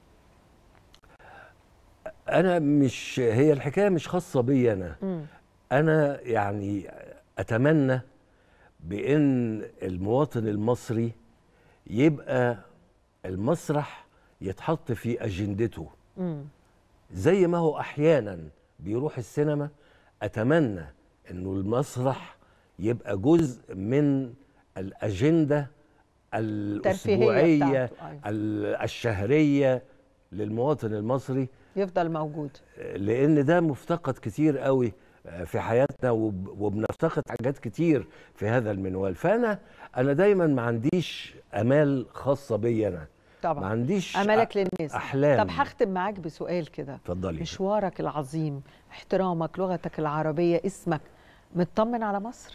انا مش هي الحكايه مش خاصه بي انا مم. انا يعني اتمنى بان المواطن المصري يبقى المسرح يتحط في اجندته مم. زي ما هو احيانا بيروح السينما اتمنى انه المسرح يبقى جزء من الاجنده الاسبوعيه بتاعته، أيوة. ال- الشهريه للمواطن المصري يفضل موجود لان ده مفتقد كتير قوي في حياتنا وب- وبنفتقد حاجات كتير في هذا المنوال فانا انا دايما ما عنديش امال خاصه بي انا ما طبعا عنديش املك أ- للناس احلام طب هختم معاك بسؤال كده اتفضلي مشوارك العظيم احترامك لغتك العربيه اسمك مطمن على مصر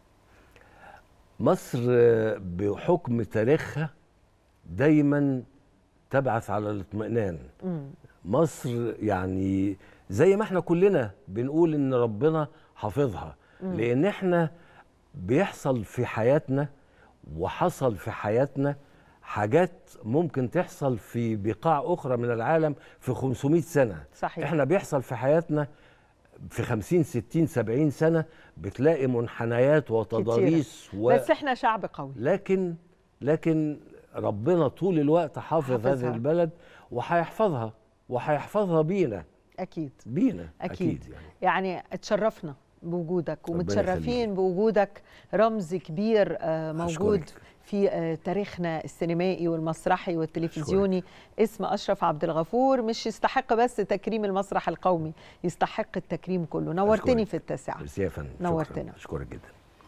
مصر آه، بحكم تاريخها دايما تبعث على الاطمئنان مم. مصر يعني زي ما احنا كلنا بنقول ان ربنا حافظها لان احنا بيحصل في حياتنا وحصل في حياتنا حاجات ممكن تحصل في بقاع اخرى من العالم في 500 سنه صحيح احنا بيحصل في حياتنا في 50 60 70 سنه بتلاقي منحنيات وتضاريس و... بس احنا شعب قوي لكن لكن ربنا طول الوقت حافظ حافظها. هذه البلد وهيحفظها وهيحفظها بينا اكيد بينا أكيد. اكيد, يعني يعني اتشرفنا بوجودك ربنا ومتشرفين يخليك. بوجودك رمز كبير آه، موجود أشكرك. في آه، تاريخنا السينمائي والمسرحي والتلفزيوني اسم أشرف عبد الغفور مش يستحق بس تكريم المسرح القومي يستحق التكريم كله نورتني أشكرك. في التاسعة ميرسي يا فندم شكراً. نورتنا. اشكرك جدا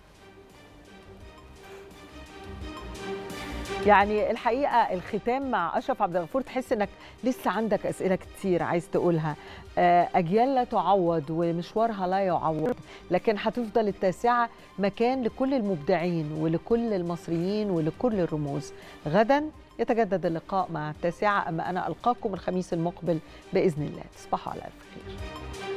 يعني الحقيقه الختام مع اشرف عبد الغفور تحس انك لسه عندك اسئله كتير عايز تقولها آه، اجيال لا تعوض ومشوارها لا يعوض لكن هتفضل التاسعه مكان لكل المبدعين ولكل المصريين ولكل الرموز غدا يتجدد اللقاء مع التاسعه اما انا القاكم الخميس المقبل باذن الله تصبحوا على الف خير